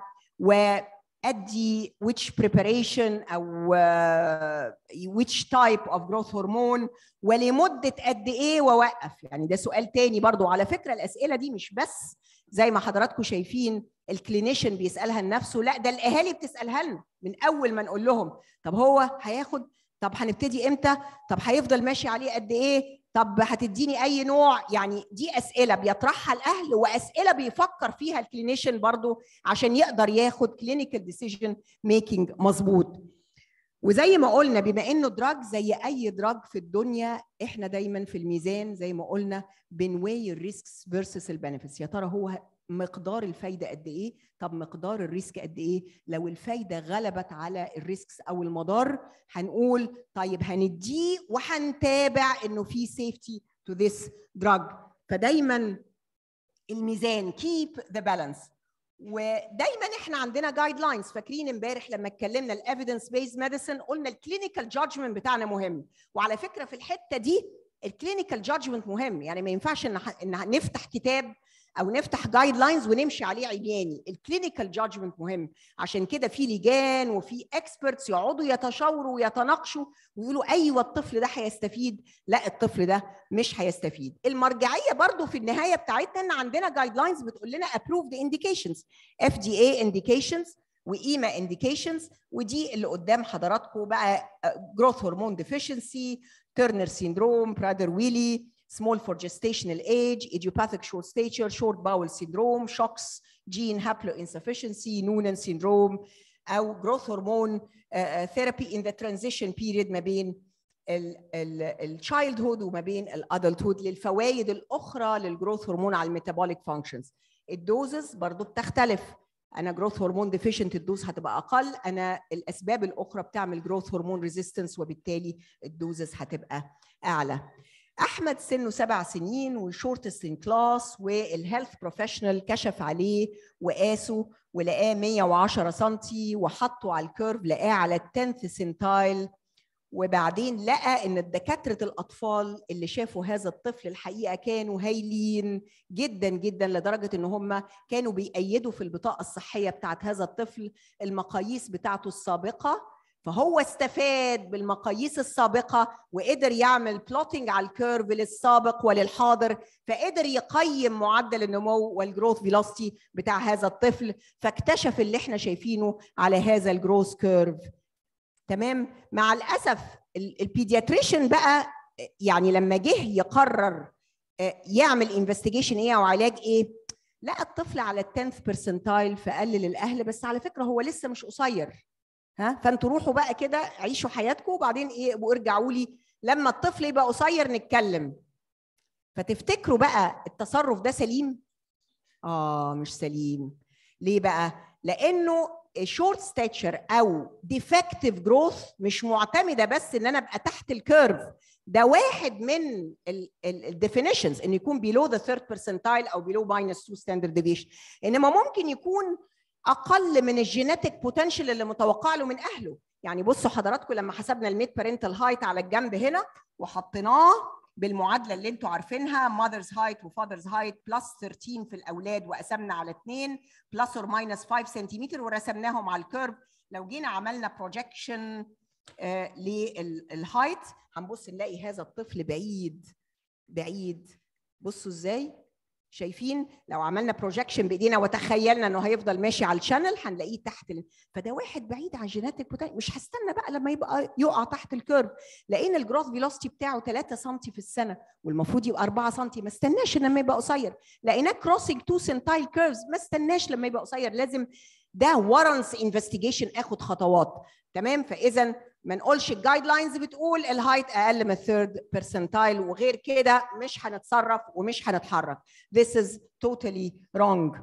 وادي which preparation او uh, which type of growth hormone ولمده قد ايه واوقف يعني ده سؤال تاني برضو على فكره الاسئله دي مش بس زي ما حضراتكم شايفين الكلينيشن بيسالها لنفسه لا ده الاهالي بتسالها لنا من اول ما نقول لهم طب هو هياخد طب هنبتدي امتى طب هيفضل ماشي عليه قد ايه طب هتديني اي نوع يعني دي اسئله بيطرحها الاهل واسئله بيفكر فيها الكلينيشن برضو عشان يقدر ياخد كلينيكال ديسيجن ميكنج مظبوط وزي ما قلنا بما انه دراج زي اي دراج في الدنيا احنا دايما في الميزان زي ما قلنا بنوي الريسكس فيرسس البنفيتس يا ترى هو مقدار الفايده قد ايه طب مقدار الريسك قد ايه لو الفايده غلبت على الريسكس او المضار هنقول طيب هنديه وهنتابع انه في سيفتي تو ذس دراج فدايما الميزان كيب ذا بالانس ودايما احنا عندنا جايد لاينز فاكرين امبارح لما اتكلمنا الايفيدنس بيز ميديسن قلنا الكلينيكال جادجمنت بتاعنا مهم وعلى فكره في الحته دي الكلينيكال جادجمنت مهم يعني ما ينفعش ان ان نفتح كتاب او نفتح جايد لاينز ونمشي عليه عياني الكلينيكال جادجمنت مهم عشان كده في لجان وفي اكسبرتس يقعدوا يتشاوروا ويتناقشوا ويقولوا ايوه الطفل ده هيستفيد لا الطفل ده مش هيستفيد المرجعيه برضو في النهايه بتاعتنا ان عندنا جايد لاينز بتقول لنا approved indications FDA indications وايما انديكيشنز ودي اللي قدام حضراتكم بقى جروث هرمون ديفيشنسي تيرنر سيندروم برادر ويلي small for gestational age, idiopathic short stature, short bowel syndrome, shocks, gene haploinsufficiency, Noonan syndrome, أو growth hormone uh, therapy in the transition period ما بين الشايلد وما بين الادلت للفوائد الاخرى للجروث هرمون على الميتابوليك فانكشنز الدوزز برضو بتختلف انا جروث هرمون ديفيشنت الدوز هتبقى اقل انا الاسباب الاخرى بتعمل جروث هرمون ريزيستنس وبالتالي الدوزز هتبقى اعلى احمد سنه سبع سنين وشورتست ان كلاس والهيلث بروفيشنال كشف عليه وقاسه ولقاه 110 سم وحطه على الكيرف لقاه على التنث سنتايل وبعدين لقى ان الدكاتره الاطفال اللي شافوا هذا الطفل الحقيقه كانوا هايلين جدا جدا لدرجه ان هم كانوا بيأيدوا في البطاقه الصحيه بتاعت هذا الطفل المقاييس بتاعته السابقه فهو استفاد بالمقاييس السابقه وقدر يعمل بلوتنج على الكيرف للسابق وللحاضر فقدر يقيم معدل النمو والجروث فيلوسيتي بتاع هذا الطفل فاكتشف اللي احنا شايفينه على هذا الجروث كيرف تمام مع الاسف البيدياتريشن بقى يعني لما جه يقرر يعمل انفستيجيشن ايه او علاج ايه لقى الطفل على التنث برسنتايل فقلل الاهل بس على فكره هو لسه مش قصير ها فانتوا روحوا بقى كده عيشوا حياتكم وبعدين ايه وارجعوا لي لما الطفل يبقى قصير نتكلم فتفتكروا بقى التصرف ده سليم اه مش سليم ليه بقى لانه شورت ستاتشر او ديفكتيف جروث مش معتمده بس ان انا ابقى تحت الكيرف ده واحد من الديفينيشنز ان يكون below the third percentile او below minus 2 standard deviation انما ممكن يكون اقل من الجينيتك بوتنشال اللي متوقع له من اهله يعني بصوا حضراتكم لما حسبنا الميد بارنتال هايت على الجنب هنا وحطيناه بالمعادله اللي انتوا عارفينها ماذرز هايت وفاذرز هايت بلس 13 في الاولاد وقسمنا على 2 بلس اور ماينس 5 سنتيمتر ورسمناهم على الكيرف لو جينا عملنا بروجكشن للهايت هنبص نلاقي هذا الطفل بعيد بعيد بصوا ازاي شايفين لو عملنا بروجكشن بايدينا وتخيلنا انه هيفضل ماشي على الشانل هنلاقيه تحت ال... فده واحد بعيد عن جيناتيك بوتنشال مش هستنى بقى لما يبقى يقع تحت الكيرف لقينا الجروث فيلوسيتي بتاعه 3 سم في السنه والمفروض يبقى 4 سم ما استناش لما يبقى قصير لقيناه كروسنج تو سنتايل كيرفز ما استناش لما يبقى قصير لازم ده ورنس انفستيجيشن اخد خطوات تمام فاذا ما نقولش الجايد لاينز بتقول الهايت اقل من الثيرد بيرسنتايل وغير كده مش هنتصرف ومش هنتحرك this is totally wrong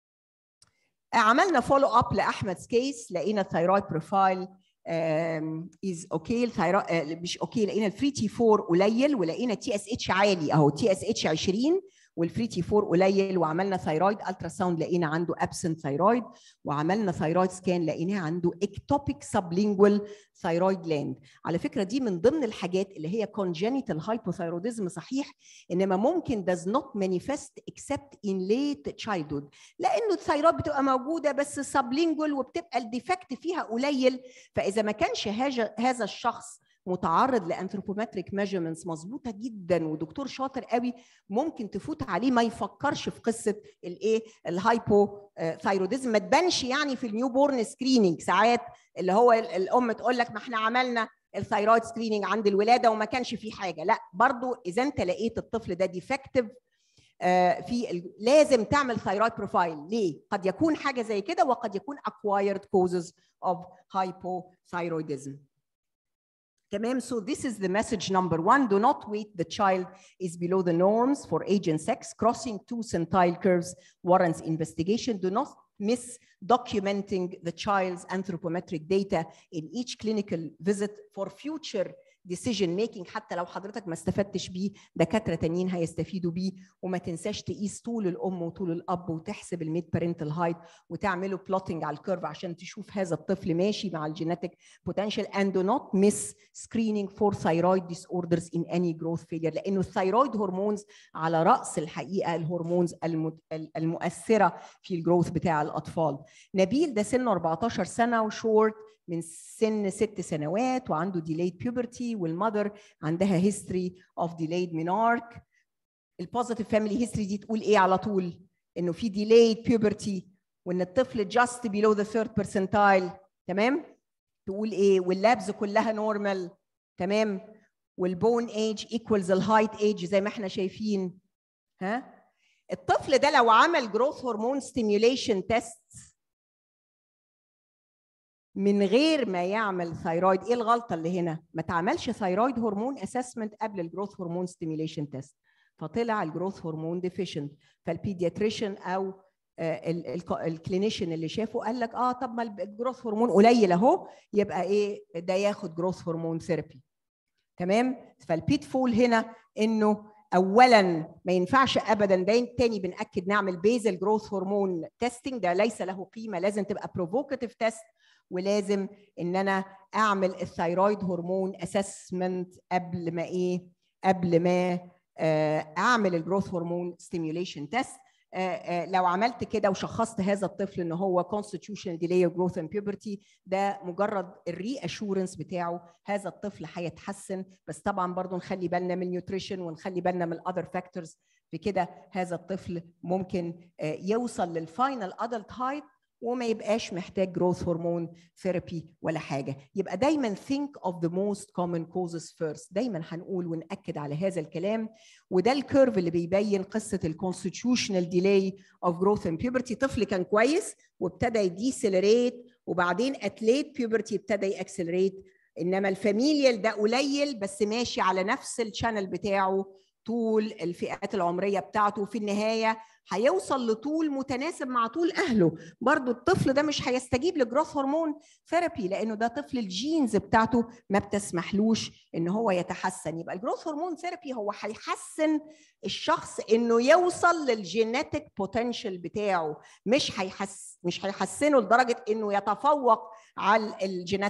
عملنا فولو اب لاحمد's كيس لقينا الثايرويد بروفايل از اوكي الثايرويد مش اوكي لقينا الفري تي 4 قليل ولقينا تي اس اتش عالي اهو تي اس اتش 20 والفري تي 4 قليل وعملنا ثايرويد الترا ساوند لقينا عنده ابسنت ثايرويد وعملنا ثايرويد سكان لقيناه عنده اكتوبيك سبلينجوال ثايرويد جلاند على فكره دي من ضمن الحاجات اللي هي congenital hypothyroidism صحيح انما ممكن does not manifest except in late childhood لانه الثايرويد بتبقى موجوده بس سبلينجوال وبتبقى الديفكت فيها قليل فاذا ما كانش هذا الشخص متعرض لانثروبومتريك ميجرمنتس مظبوطه جدا ودكتور شاطر قوي ممكن تفوت عليه ما يفكرش في قصه الايه الهايبو ثايروديزم ما تبانش يعني في النيو بورن سكريننج ساعات اللي هو الام تقول لك ما احنا عملنا الثايرويد سكريننج عند الولاده وما كانش فيه حاجه لا برضو اذا انت لقيت الطفل ده ديفكتيف في لازم تعمل ثايرويد بروفايل ليه قد يكون حاجه زي كده وقد يكون acquired causes of hypothyroidism تمام so this is the message number one do not wait the child is below the norms for age and sex crossing two centile curves warrants investigation do not miss documenting the child's anthropometric data in each clinical visit for future decision making حتى لو حضرتك ما استفدتش بيه دكاتره تانيين هيستفيدوا بيه وما تنساش تقيس طول الام وطول الاب وتحسب الميد بارنتال هايت وتعمله بلوتنج على الكيرف عشان تشوف هذا الطفل ماشي مع الجينيتك بوتنشال and do not miss screening for thyroid disorders in any growth failure لانه الثايرويد هرمونز على راس الحقيقه الهرمونز المؤثره في الجروث بتاع الاطفال نبيل ده سنه 14 سنه وشورت من سن ست سنوات وعنده delayed puberty والمذر عندها history of delayed menarche البوزيتيف فاميلي هيستوري دي تقول ايه على طول؟ انه في delayed puberty وان الطفل just below the third percentile تمام؟ تقول ايه؟ واللابز كلها نورمال تمام؟ والبون ايج equals الهايت ايج زي ما احنا شايفين ها؟ الطفل ده لو عمل جروث هرمون ستيميوليشن تيست من غير ما يعمل ثايرويد ايه الغلطه اللي هنا ما تعملش ثايرويد هرمون اسسمنت قبل الجروث هرمون ستيميوليشن تيست فطلع الجروث هرمون ديفيشنت فالبيدياتريشن او الكلينيشن اللي شافه قال لك اه طب ما الجروث هرمون قليل اهو يبقى ايه ده ياخد جروث هرمون ثيرابي تمام فالبيت فول هنا انه اولا ما ينفعش ابدا ده تاني بناكد نعمل بيزل جروث هرمون تيستنج ده ليس له قيمه لازم تبقى بروفوكاتيف تيست ولازم ان انا اعمل الثايرويد هرمون اسسمنت قبل ما ايه قبل ما اعمل الجروث هرمون ستيميوليشن تيست لو عملت كده وشخصت هذا الطفل ان هو constitutional delay of growth and puberty ده مجرد الري اشورنس بتاعه هذا الطفل هيتحسن بس طبعا برضو نخلي بالنا من النيوتريشن ونخلي بالنا من الاذر فاكتورز بكده هذا الطفل ممكن يوصل للفاينل ادلت هايت وما يبقاش محتاج جروث هرمون ثيرابي ولا حاجه يبقى دايما think of the most common causes first دايما هنقول ونأكد على هذا الكلام وده الكيرف اللي بيبين قصه الكونستيتيوشنال ديلي اوف جروث اند بيوبرتي طفل كان كويس وابتدى يديسلريت وبعدين اتليت بيوبرتي ابتدى ياكسلريت انما الفاميليال ده قليل بس ماشي على نفس الشانل بتاعه طول الفئات العمريه بتاعته في النهايه هيوصل لطول متناسب مع طول اهله برضو الطفل ده مش هيستجيب لجروث هرمون ثيرابي لانه ده طفل الجينز بتاعته ما بتسمحلوش ان هو يتحسن يبقى الجروث هرمون ثيرابي هو هيحسن الشخص انه يوصل للجينيتك بوتنشال بتاعه مش هيحس مش هيحسنه لدرجه انه يتفوق على الجينيتك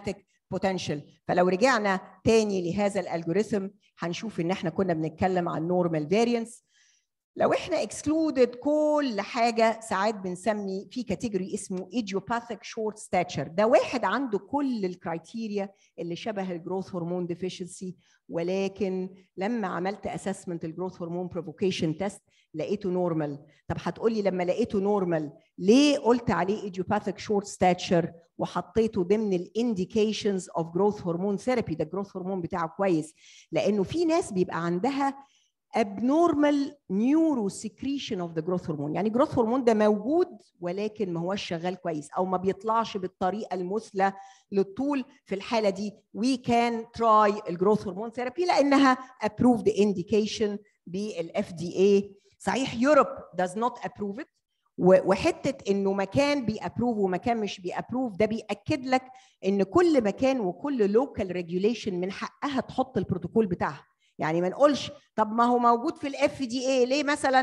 بوتنشال فلو رجعنا تاني لهذا الالجوريثم هنشوف ان احنا كنا بنتكلم عن نورمال فاريانس لو احنا اكسكلودد كل حاجه ساعات بنسمي في كاتيجوري اسمه ايديوباثيك شورت ستاتشر ده واحد عنده كل الكرايتيريا اللي شبه الجروث هرمون ديفيشنسي ولكن لما عملت اسسمنت الجروث هرمون بروفوكيشن تيست لقيته نورمال طب هتقولي لما لقيته نورمال ليه قلت عليه ايديوباثيك شورت ستاتشر وحطيته ضمن الانديكيشنز اوف جروث هرمون ثيرابي ده الجروث هرمون بتاعه كويس لانه في ناس بيبقى عندها abnormal neurosecretion of the growth hormone يعني growth hormone ده موجود ولكن ما هوش شغال كويس او ما بيطلعش بالطريقه المثلى للطول في الحاله دي we can try الجروث هرمون ثيرابي لانها approved indication بالاف دي اي صحيح يوروب does not approve it وحته انه مكان بيابروف ومكان مش بيابروف ده بياكد لك ان كل مكان وكل لوكال ريجوليشن من حقها تحط البروتوكول بتاعها يعني ما نقولش طب ما هو موجود في الاف دي اي ليه مثلا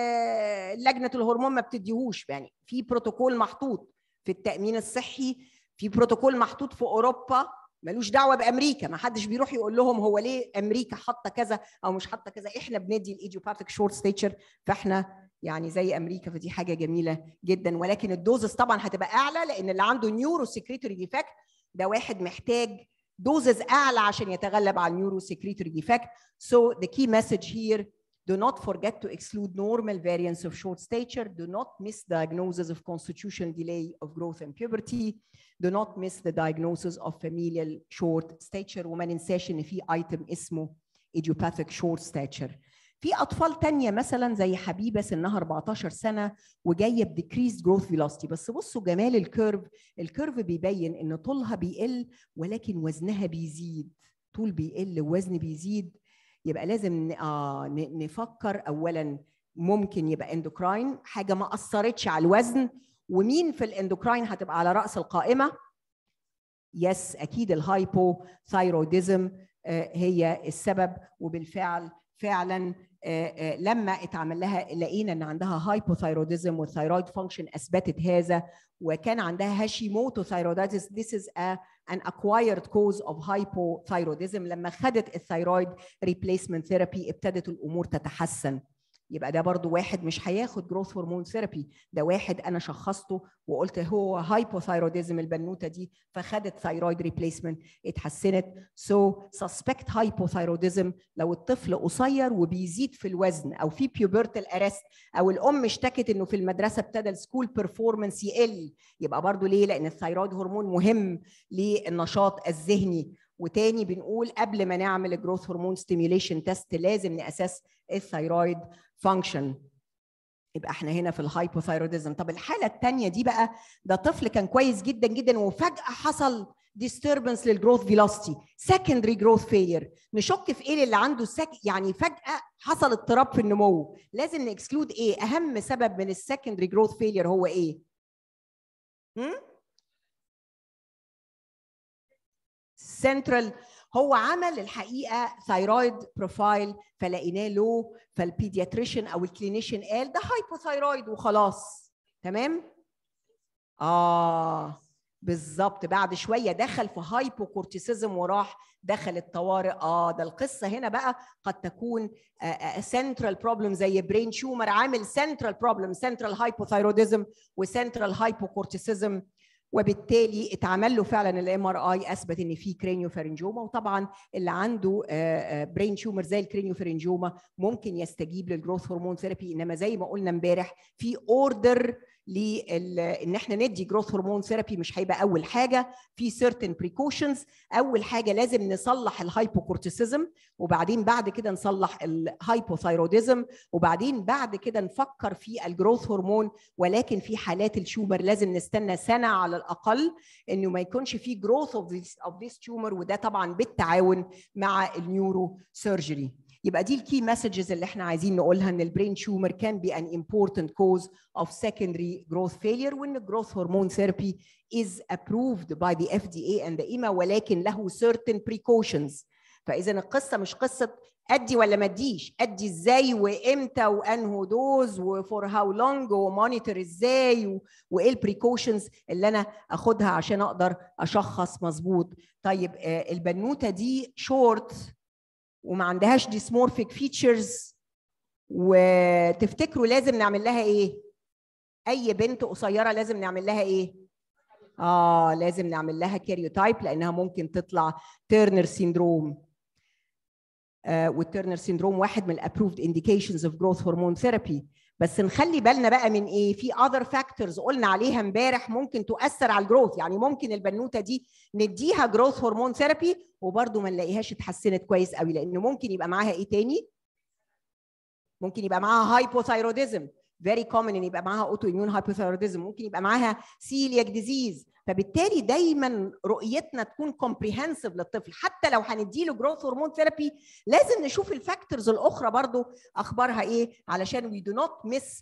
لجنه الهرمون ما بتديهوش يعني في بروتوكول محطوط في التامين الصحي في بروتوكول محطوط في اوروبا ملوش دعوه بامريكا ما حدش بيروح يقول لهم هو ليه امريكا حاطه كذا او مش حاطه كذا احنا بندي الايديوباثيك شورت ستيتشر فاحنا يعني زي امريكا فدي حاجه جميله جدا ولكن الدوزس طبعا هتبقى اعلى لان اللي عنده نيورو سكريتوري ديفكت ده واحد محتاج دوزز اعلى عشان يتغلب على النيورو سكريتوري ديفكت so the key message here do not forget to exclude normal variants of short stature do not miss diagnosis of constitution delay of growth and puberty do not miss the diagnosis of familial short stature وما ننساش ان في ايتم اسمه idiopathic short stature في اطفال تانية مثلا زي حبيبه سنها 14 سنه وجايه بديكريز جروث فيلوسيتي بس بصوا جمال الكيرف الكيرف بيبين ان طولها بيقل ولكن وزنها بيزيد طول بيقل ووزن بيزيد يبقى لازم آه نفكر اولا ممكن يبقى اندوكراين حاجه ما اثرتش على الوزن ومين في الاندوكراين هتبقى على راس القائمه يس اكيد الهايبو ثايروديزم هي السبب وبالفعل فعلا لما اتعمل لها لقينا ان عندها هايبوثايروديزم والثايرويد فانكشن اثبتت هذا وكان عندها هاشيموتو ثايرودايتس this is a, an acquired cause of hypothyroidism لما خدت الثايرويد ريبليسمنت ثيرابي ابتدت الامور تتحسن يبقى ده برضو واحد مش هياخد جروث هرمون ثيرابي ده واحد انا شخصته وقلت هو هايبوثايروديزم البنوته دي فخدت ثايرويد ريبليسمنت اتحسنت سو سسبكت هايبوثايروديزم لو الطفل قصير وبيزيد في الوزن او في بيوبرتال ارست او الام اشتكت انه في المدرسه ابتدى السكول بيرفورمانس يقل يبقى برضو ليه لان الثايرويد هرمون مهم للنشاط الذهني وتاني بنقول قبل ما نعمل الجروث هرمون ستيميوليشن تيست لازم ناسس الثايرويد فانكشن يبقى احنا هنا في الهايبوثايروديزم طب الحاله الثانيه دي بقى ده طفل كان كويس جدا جدا وفجاه حصل disturbance للجروث فيلوسيتي secondary growth failure نشك في ايه اللي عنده سك... يعني فجاه حصل اضطراب في النمو لازم نكسكلود ايه اهم سبب من السكندري جروث فيلير هو ايه هم؟ سنترال هو عمل الحقيقه ثايرويد بروفايل فلقيناه لو فالبيدياتريشن او الكلينيشن قال ده هايبوثايرويد وخلاص تمام اه بالظبط بعد شويه دخل في هايبوكورتيسيزم وراح دخل الطوارئ اه ده القصه هنا بقى قد تكون سنترال بروبلم زي برين شومر عامل سنترال بروبلم سنترال هايبوثايروديزم وسنترال هايبوكورتيسيزم وبالتالي اتعمل له فعلا الام ار اي اثبت ان في كرينيوفارنجوما وطبعا اللي عنده برين تيومر زي الكرينيوفارنجوما ممكن يستجيب للجروث هرمون ثيرابي انما زي ما قلنا امبارح في اوردر ان احنا ندي جروث هرمون ثيرابي مش هيبقى اول حاجه في سيرتن بريكوشنز اول حاجه لازم نصلح الهايبوكورتيسيزم وبعدين بعد كده نصلح الهايبوثايروديزم وبعدين بعد كده نفكر في الجروث هرمون ولكن في حالات الشومر لازم نستنى سنه على الاقل انه ما يكونش في جروث اوف ذيس اوف ذيس تيومر وده طبعا بالتعاون مع النيورو سيرجري يبقى دي الكي مسجز اللي احنا عايزين نقولها ان البرين تيومر كان بي ان important cause of secondary growth failure وان الجروث هرمون ثيرابي is approved by the FDA and the EMA ولكن له certain precautions فاذا القصه مش قصه ادي ولا ما اديش ادي ازاي وامتى وانهو دوز وفور هاو لونج ومونيتور ازاي و- وايه البريكوشنز اللي انا اخدها عشان اقدر اشخص مظبوط طيب آه، البنوته دي شورت وما عندهاش ديسمورفيك فيتشرز وتفتكروا لازم نعمل لها ايه اي بنت قصيره لازم نعمل لها ايه اه لازم نعمل لها كاريوتايب لانها ممكن تطلع تيرنر سيندروم آه والتيرنر سيندروم واحد من الابروفد انديكيشنز اوف جروث هرمون ثيرابي بس نخلي بالنا بقى من ايه في اذر فاكتورز قلنا عليها امبارح ممكن تؤثر على الجروث يعني ممكن البنوته دي نديها جروث هرمون ثيرابي وبرده ما نلاقيهاش اتحسنت كويس قوي لان ممكن يبقى معاها ايه تاني ممكن يبقى معاها هايبوثايروديزم فيري كومن ان يبقى معاها اوتو اميون هايبوثايروديزم ممكن يبقى معاها سيلياك ديزيز فبالتالي دايما رؤيتنا تكون كومبريهنسيف للطفل حتى لو هنديله جروث هرمون ثيرابي لازم نشوف الفاكتورز الاخرى برضو اخبارها ايه علشان وي دو نوت مس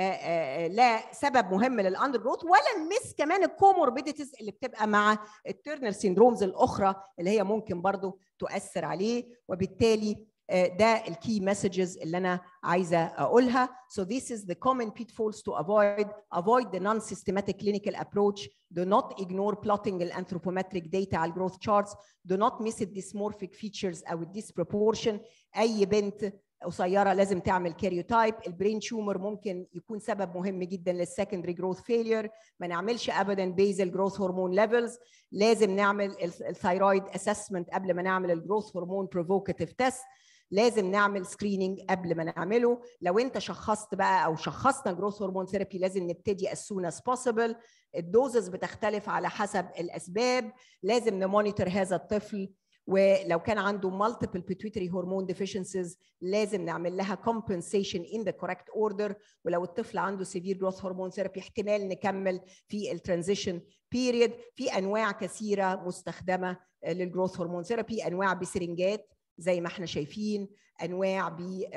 لا سبب مهم للاندر جروث ولا نمس كمان الكوموربيديتيز اللي بتبقى مع التيرنر سيندرومز الاخرى اللي هي ممكن برضو تؤثر عليه وبالتالي آه، ده الكي مسجز اللي انا عايزه اقولها so this is the common pitfalls to avoid avoid the non-systematic clinical approach do not ignore plotting الانثروبومتريك data على الجروث charts do not miss the dysmorphic features او الديسبروبورشن اي بنت قصيره لازم تعمل كاريوتايب البرين تيومر ممكن يكون سبب مهم جدا للسكندري جروث فيلير ما نعملش ابدا بيزل جروث هرمون ليفلز لازم نعمل الثايرويد اسسمنت قبل ما نعمل الجروث هرمون بروفوكاتيف تيست لازم نعمل سكريننج قبل ما نعمله لو انت شخصت بقى او شخصنا جروث هرمون ثيرابي لازم نبتدي as soon as possible الدوزز بتختلف على حسب الاسباب لازم نمونيتور هذا الطفل ولو كان عنده multiple pituitary hormone deficiencies لازم نعمل لها compensation in the correct order ولو الطفل عنده severe growth hormone therapy احتمال نكمل في الترانزيشن period في انواع كثيره مستخدمه للجروث هرمون ثيرابي انواع بسرنجات زي ما احنا شايفين انواع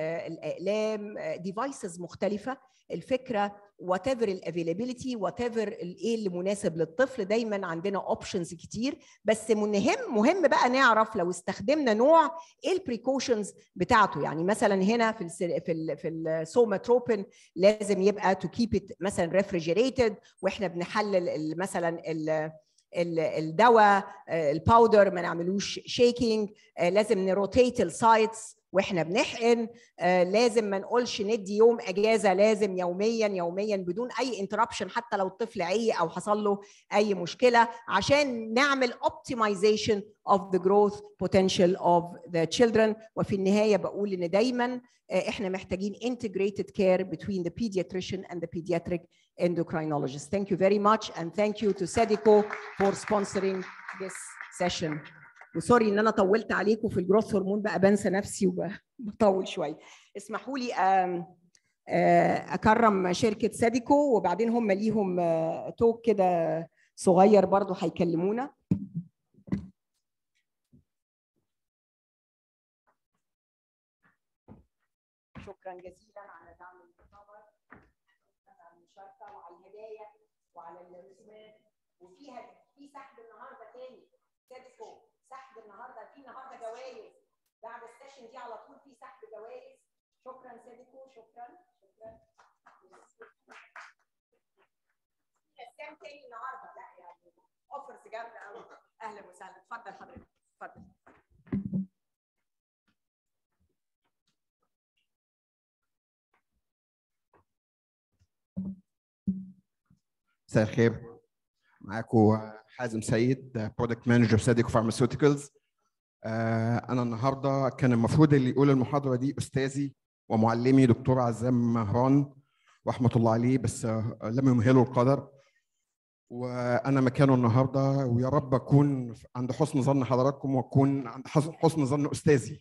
بالاقلام ديفايسز مختلفه الفكره وات ايفر الافيلابيلتي وات ايفر ايه اللي مناسب للطفل دايما عندنا اوبشنز كتير بس مهم مهم بقى نعرف لو استخدمنا نوع ايه البريكوشنز بتاعته يعني مثلا هنا في ال في ال في السوماتروبين لازم يبقى تو كيب ات مثلا ريفريجريتد واحنا بنحلل ال- مثلا ال ال- الدواء آه، الباودر ما نعملوش شيكينج لازم نروتيت السايتس واحنا بنحقن آه، لازم ما نقولش ندي يوم اجازه لازم يوميا يوميا بدون اي انتربشن حتى لو الطفل عي او حصل له اي مشكله عشان نعمل optimization of the growth potential of the children وفي النهايه بقول ان دايما آه، احنا محتاجين integrated care between the pediatrician and the pediatric endocrinologist. Thank you very much and thank you to Sedico for sponsoring this session. وسوري ان انا طولت عليكم في الجروث هرمون بقى بنسى نفسي وبطول شويه. اسمحوا لي آم، آه، اكرم شركه ساديكو وبعدين هم ليهم آه، توك كده صغير برضو هيكلمونا. شكرا جزيلا على دعم المؤتمر على المشاركه وعلى الهدايا وعلى الرسومات وفيها في سحب النهارده تاني سادسكو سحب النهارده في النهارده جوائز بعد السيشن دي على طول في سحب جوائز شكرا سادسكو شكرا شكرا قسام تاني النهارده لا يعني اوفرز جامده قوي اهلا وسهلا اتفضل حضرتك اتفضل مساء الخير معاكم حازم سيد برودكت مانجر ساديكو فارماسيوتيكالز انا النهارده كان المفروض اللي يقول المحاضره دي استاذي ومعلمي دكتور عزام مهران رحمه الله عليه بس آه، لم يمهله القدر وانا مكانه النهارده ويا رب اكون عند حسن ظن حضراتكم واكون عند حسن حسن ظن استاذي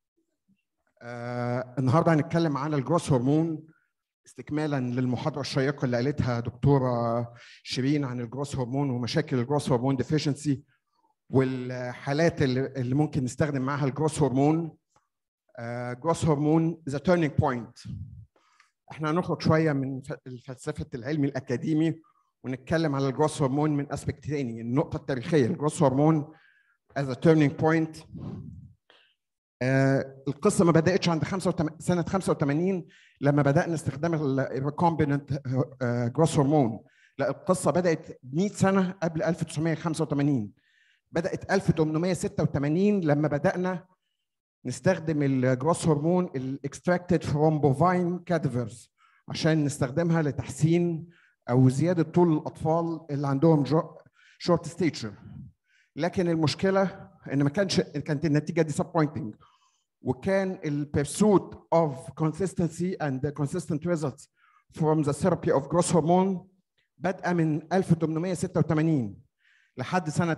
آه، النهارده هنتكلم عن الجروس هرمون استكمالا للمحاضره الشيقه اللي قالتها دكتوره شيرين عن الجروس هرمون ومشاكل الجروس هرمون ديفيشنسي والحالات اللي اللي ممكن نستخدم معاها الجروس هرمون جروس هرمون ذا تيرنينج بوينت احنا هنخرج شويه من ف- الفلسفه العلم الاكاديمي ونتكلم على الجروس هرمون من اسبكت تاني النقطه التاريخيه الجروس هرمون as a turning point آه، القصه ما بداتش عند 85 سنه 85 لما بدانا استخدام الريكومبيننت جروس هرمون لا القصه بدات 100 سنه قبل 1985 بدات 1886 لما بدانا نستخدم الجروس هرمون الاكستراكتد فروم بوفاين كادفرز عشان نستخدمها لتحسين او زياده طول الاطفال اللي عندهم شورت ستيتشر لكن المشكله ان ما كانش كانت النتيجه disappointing وكان ال pursuit of consistency and the consistent results from the therapy of growth hormone بادئه من 1886 لحد سنه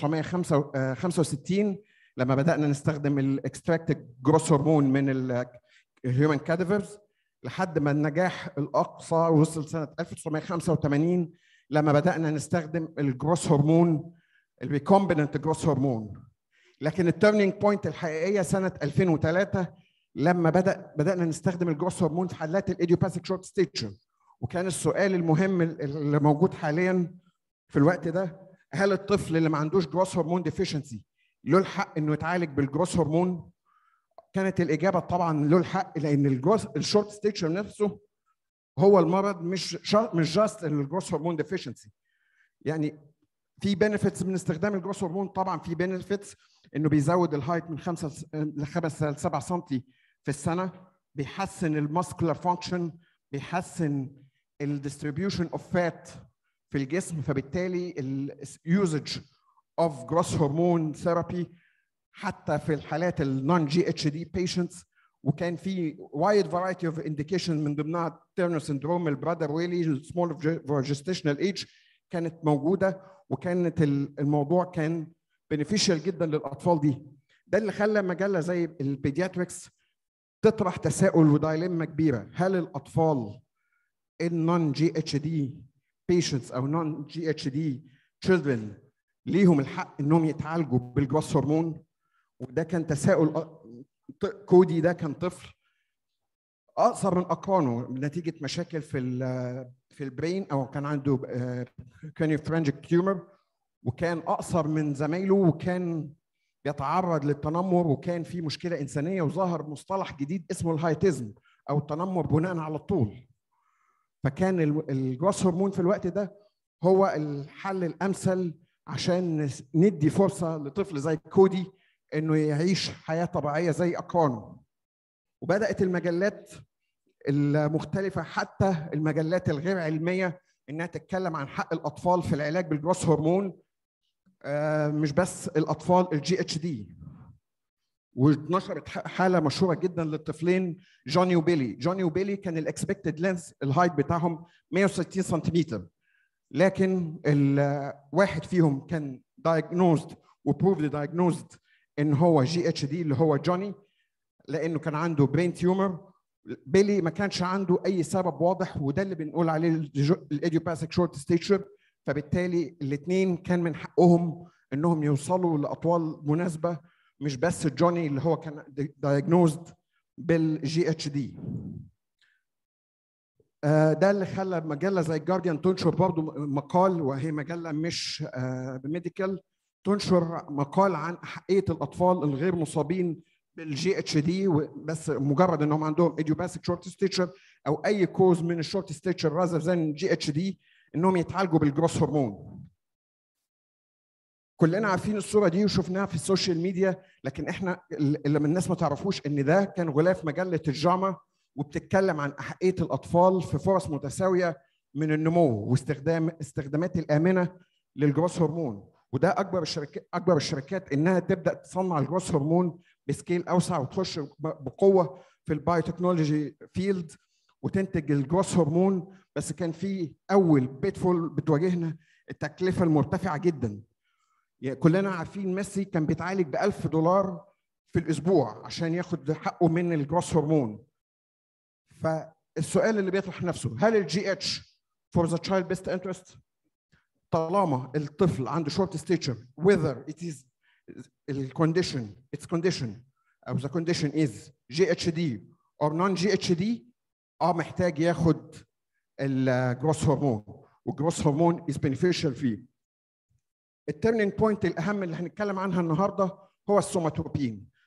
1965 لما بدانا نستخدم الاكستراكتد جروس هرمون من الهيومن كادفرز لحد ما النجاح الاقصى وصل سنه 1985 لما بدانا نستخدم الجروس هرمون الريكومبيننت جروس هرمون لكن التيرنينج بوينت الحقيقيه سنه 2003 لما بدا بدانا نستخدم الجروس هرمون في حالات الايديوباثيك شورت ستيتشر وكان السؤال المهم اللي موجود حاليا في الوقت ده هل الطفل اللي ما عندوش جروس هرمون ديفيشنسي له الحق انه يتعالج بالجروس هرمون كانت الاجابه طبعا له الحق لان الجروس الشورت ستيتشر نفسه هو المرض مش شا- مش جاست الجروس هرمون ديفيشنسي يعني في بنفيتس من استخدام الجروس هرمون طبعا في بنفيتس انه بيزود الهايت من 5 ل 5 ل 7 سم في السنه بيحسن الماسكولار فانكشن بيحسن الديستريبيوشن اوف فات في الجسم فبالتالي اليوزج اوف جروس هرمون ثيرابي حتى في الحالات النون جي اتش دي بيشنتس وكان في وايد فرايتي اوف انديكيشن من ضمنها تيرنر سندروم البرادر ويلي السمول فور جيستيشنال ايج كانت موجوده وكانت الموضوع كان بنفيشال جدا للاطفال دي ده اللي خلى مجله زي البيدياتريكس تطرح تساؤل ودايلما كبيره هل الاطفال النون جي اتش دي patients او نون جي اتش دي children ليهم الحق انهم يتعالجوا بالجروس هرمون وده كان تساؤل ط- كودي ده كان طفل اقصر من اقرانه نتيجه مشاكل في ال في البرين او كان عنده كانيوفرنجيك تيومر وكان اقصر من زمايله وكان بيتعرض للتنمر وكان في مشكله انسانيه وظهر مصطلح جديد اسمه الهايتيزم او التنمر بناء على الطول فكان ال- الجروس هرمون في الوقت ده هو الحل الامثل عشان نس- ندي فرصه لطفل زي كودي انه يعيش حياه طبيعيه زي اقرانه وبدات المجلات المختلفه حتى المجلات الغير علميه انها تتكلم عن حق الاطفال في العلاج بالجروس هرمون آه، مش بس الاطفال الجي اتش دي واتنشرت ح- حاله مشهوره جدا للطفلين جوني وبيلي جوني وبيلي كان الاكسبكتد لينس الهايت بتاعهم 160 سنتيمتر لكن الواحد فيهم كان diagnosed وبروفد diagnosed ان هو جي اتش دي اللي هو جوني لانه كان عنده برين تيومر بيلي ما كانش عنده اي سبب واضح وده اللي بنقول عليه الايديوباثيك شورت ستيتشر فبالتالي الاثنين كان من حقهم انهم يوصلوا لاطوال مناسبه مش بس جوني اللي هو كان diagnosed بالجي اتش دي ده اللي خلى مجله زي الجارديان تنشر برضو مقال وهي مجله مش ميديكال تنشر مقال عن احقيه الاطفال الغير مصابين بالجي اتش دي بس مجرد انهم عندهم ايديوباثيك شورت ستيتشر او اي كوز من الشورت ستيتشر راذر ذان جي اتش دي انهم يتعالجوا بالجروس هرمون كلنا عارفين الصوره دي وشفناها في السوشيال ميديا لكن احنا اللي من الناس ما تعرفوش ان ده كان غلاف مجله الجاما وبتتكلم عن احقيه الاطفال في فرص متساويه من النمو واستخدام استخدامات الامنه للجروس هرمون وده اكبر الشركات اكبر الشركات انها تبدا تصنع الجروس هرمون بسكيل اوسع وتخش بقوه في البايوتكنولوجي فيلد وتنتج الجروس هرمون بس كان في اول بيتفول بتواجهنا التكلفه المرتفعه جدا يعني كلنا عارفين ميسي كان بيتعالج ب 1000 دولار في الاسبوع عشان ياخد حقه من الجروس هرمون فالسؤال اللي بيطرح نفسه هل الجي اتش فور ذا تشايلد بيست انترست طالما الطفل عنده شورت ستيتشر whether it is الكونديشن its condition او the condition is GHD or non GHD اه محتاج ياخد الجروس هرمون والجروس هرمون is beneficial فيه التيرنينج بوينت الاهم اللي هنتكلم عنها النهارده هو السوماتروبين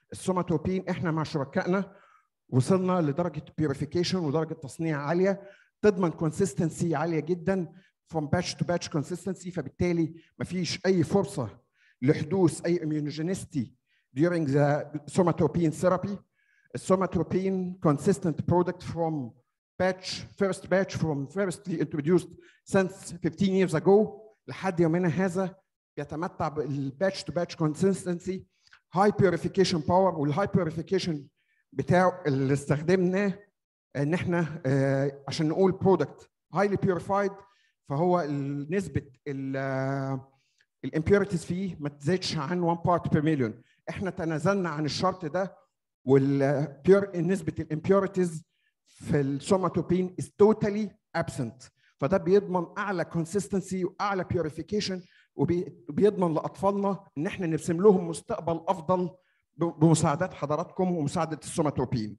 السوماتروبين احنا مع شركائنا وصلنا لدرجه بيوريفيكيشن ودرجه تصنيع عاليه تضمن كونسيستنسي عاليه جدا from batch to batch consistency فبالتالي مفيش اي فرصه لحدوث اي immunogenicity during the somatropin therapy. Somatropin consistent product from batch first batch from firstly introduced since 15 years ago لحد يومنا هذا يتمتع بالباتش تو باتش consistency high purification power والهاي purification بتاعه اللي استخدمناه ان احنا آه، عشان نقول برودكت highly purified فهو ال- نسبه الامبيورتيز فيه ما تزيدش عن 1 بارت بير مليون احنا تنازلنا عن الشرط ده والبيور نسبه الامبيورتيز في السوماتوبين is totally absent فده بيضمن اعلى consistency واعلى purification وبيضمن لاطفالنا ان احنا نرسم لهم مستقبل افضل ب- بمساعدات حضراتكم ومساعده السوماتوبين.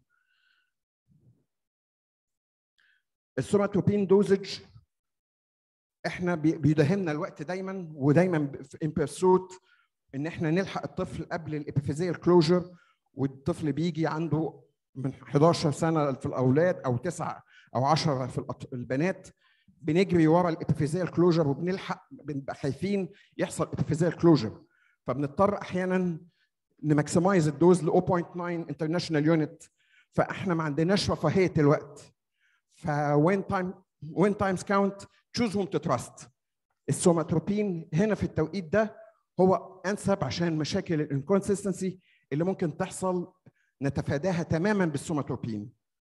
السوماتوبين دوزج احنا بي- بيداهمنا الوقت دايما ودايما في امبرسوت ان احنا نلحق الطفل قبل الابيفيزيال كلوجر والطفل بيجي عنده من 11 سنه في الاولاد او 9 او 10 في الأط- البنات بنجري ورا الابيفيزيال كلوجر وبنلحق بنبقى خايفين يحصل ابيفيزيال كلوجر فبنضطر احيانا نماكسمايز الدوز ل 0.9 انترناشونال يونت فاحنا ما عندناش رفاهيه الوقت ف when time when times count choose whom to trust السوماتروبين هنا في التوقيت ده هو انسب عشان مشاكل الانكونسستنسي اللي ممكن تحصل نتفاداها تماما بالسوماتروبين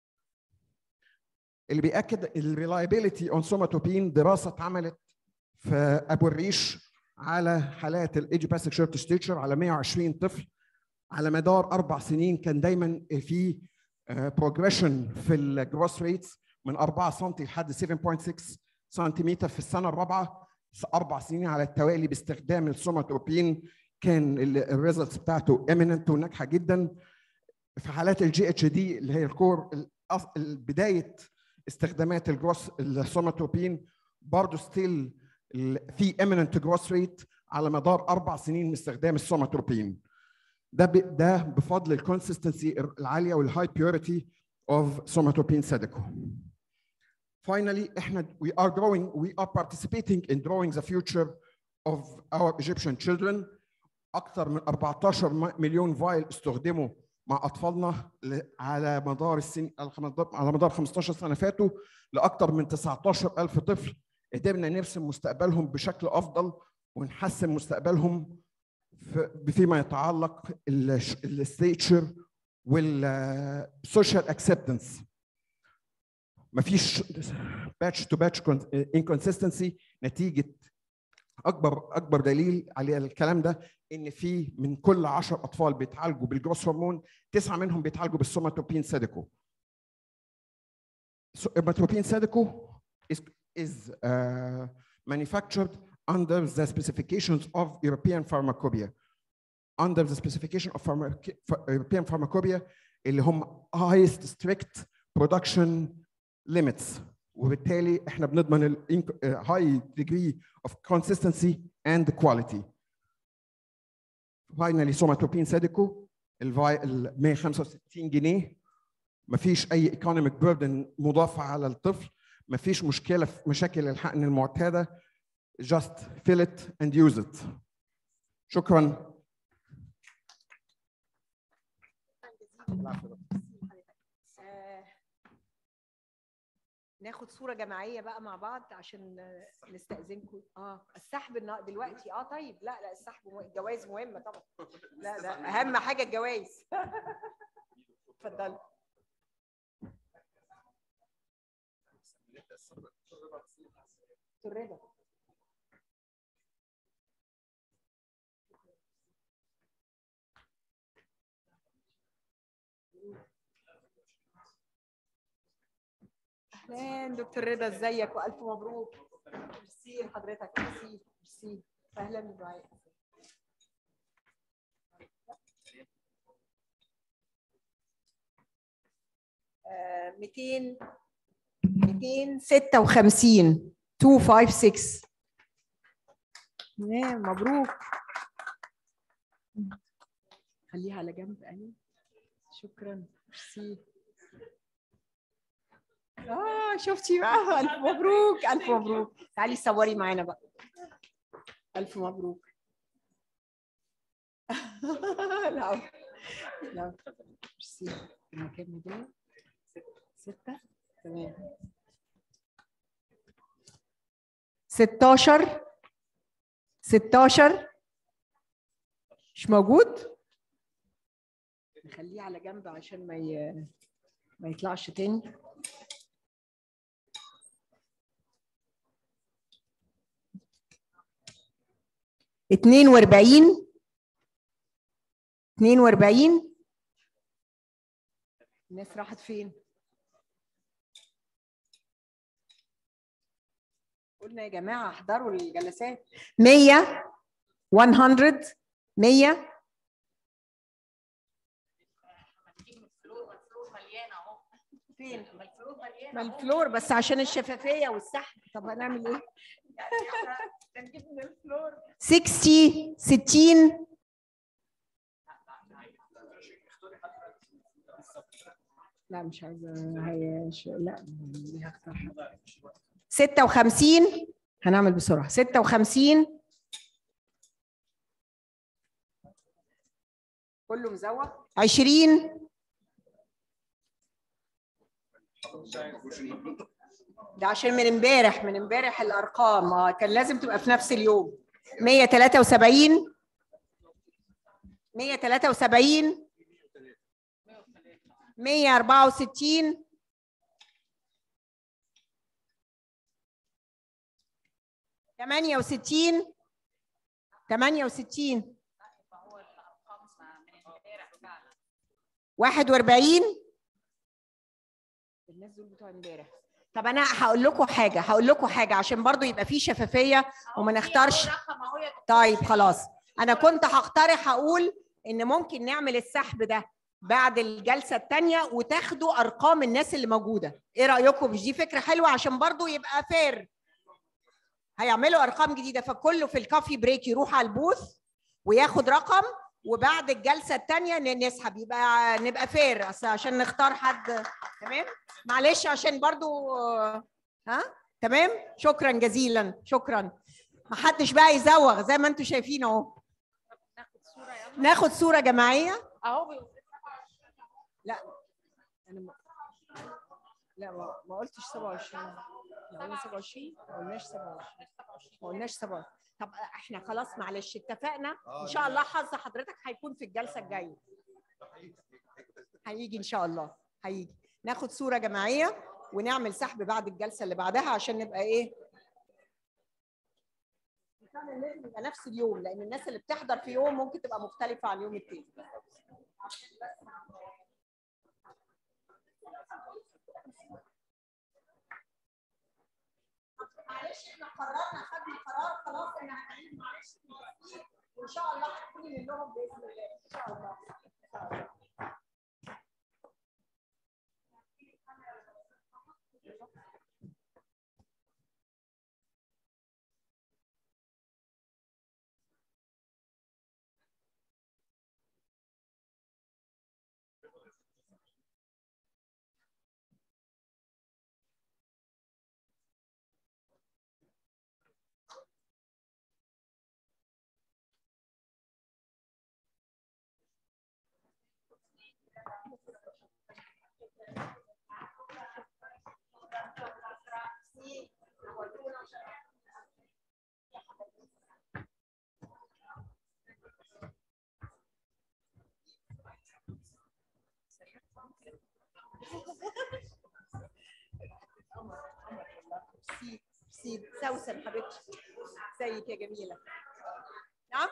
اللي بياكد الريلايبيليتي اون سوماتروبين دراسه اتعملت في ابو الريش على حالات الايجيباثيك شورت ستيتشر على 120 طفل على مدار اربع سنين كان دايما في بروجريشن في الجروس ريتس من 4 سم لحد 7.6 سنتيمتر في السنه الرابعه اربع سنين على التوالي باستخدام السوماتروبين كان الريزلتس بتاعته ايميننت وناجحه جدا في حالات الجي اتش دي اللي هي الكور الأص- بدايه استخدامات الجروس السوماتروبين برضه ستيل في ايميننت جروس ريت على مدار اربع سنين من استخدام السوماتروبين ده ب- ده بفضل الكونسستنسي العاليه والهاي بيوريتي اوف سوماتروبين ساديكو finally احنا we are growing we are participating in drawing the future of our Egyptian children اكثر من 14 م- مليون فايل استخدموا مع اطفالنا ل- على مدار السن على مدار 15 سنه فاتوا لاكثر من 19000 طفل قدرنا نرسم مستقبلهم بشكل افضل ونحسن مستقبلهم في- فيما يتعلق الستيتشر والسوشيال اكسبتنس مفيش باتش تو باتش انكونسستنسي نتيجه اكبر اكبر دليل على الكلام ده ان في من كل 10 اطفال بيتعالجوا بالجروس هرمون تسعه منهم بيتعالجوا بالسوماتوبين ساديكو Somatropin Sadico is, is uh, manufactured under the specifications of European Pharmacopoeia. Under the specification of pharmac- ph- European Pharmacopoeia اللي هم highest strict production limits وبالتالي احنا بنضمن ال inc- uh, high degree of consistency and quality. Finally, Somatropin Sadico الفاي ال 165 جنيه مفيش اي ايكونوميك بيردن مضافه على الطفل مفيش مشكله في مشاكل الحقن المعتاده just fill it and use it شكرا آه، ناخد صورة جماعية بقى مع بعض عشان آه، نستأذنكم اه السحب النا- دلوقتي اه طيب لا لا السحب مه- الجوائز مهمة طبعا لا لا أهم حاجة الجوائز اتفضلي الرضا اهلا دكتور رضا ازيك والف مبروك ميرسي لحضرتك ميرسي ميرسي اهلا بدعاء آه، 200 256 256 تمام مبروك خليها على جنب ايوه شكرا ميرسي اه شفتي بقى الف مبروك الف مبروك تعالي صوري معانا بقى الف مبروك لا لا ميرسي المكان ده ستة تمام 16 16 مش موجود نخليه على جنب عشان ما ي... ما يطلعش تاني اتنين واربعين اتنين واربعين الناس راحت فين؟ قلنا يا جماعة احضروا الجلسات مية 100 100 فين؟ ما الفلور بس عشان الشفافية والسحب طب هنعمل ايه؟ 60 60 لا مش عايزة هي ش... لا دي هختار حاجة 56 هنعمل بسرعة 56 كله مزوق 20 ده عشان من امبارح من امبارح الارقام اه كان لازم تبقى في نفس اليوم 173 173 164 68 68 41 الناس دول بتوع امبارح طب انا هقول لكم حاجه هقول لكم حاجه عشان برضو يبقى في شفافيه وما نختارش طيب خلاص انا كنت هقترح اقول ان ممكن نعمل السحب ده بعد الجلسه الثانيه وتاخدوا ارقام الناس اللي موجوده ايه رايكم مش دي فكره حلوه عشان برضو يبقى فير هيعملوا ارقام جديده فكله في الكافي بريك يروح على البوث وياخد رقم وبعد الجلسه الثانيه نسحب يبقى نبقى فير اصل عشان نختار حد تمام معلش عشان برضو ها تمام شكرا جزيلا شكرا ما حدش بقى يزوغ زي ما انتم شايفين اهو ناخد صوره جماعيه اهو لا انا ما لا ما, ما قلتش 27 لا قلنا 27 ما قلناش 27 ما قلناش 27 طب احنا خلاص معلش اتفقنا ان شاء الله حظ حضرتك هيكون في الجلسه الجايه هيجي ان شاء الله هيجي ناخد صوره جماعيه ونعمل سحب بعد الجلسه اللي بعدها عشان نبقى ايه فعلا لازم يبقى نفس اليوم لان الناس اللي بتحضر في يوم ممكن تبقى مختلفه عن اليوم التاني معلش احنا قررنا خدنا قرار خلاص ان هنعيد معلش وان شاء الله هتكوني منهم باذن الله ان شاء الله ان شاء الله سيد سيد سوسن حبيبتي ازيك يا جميله نعم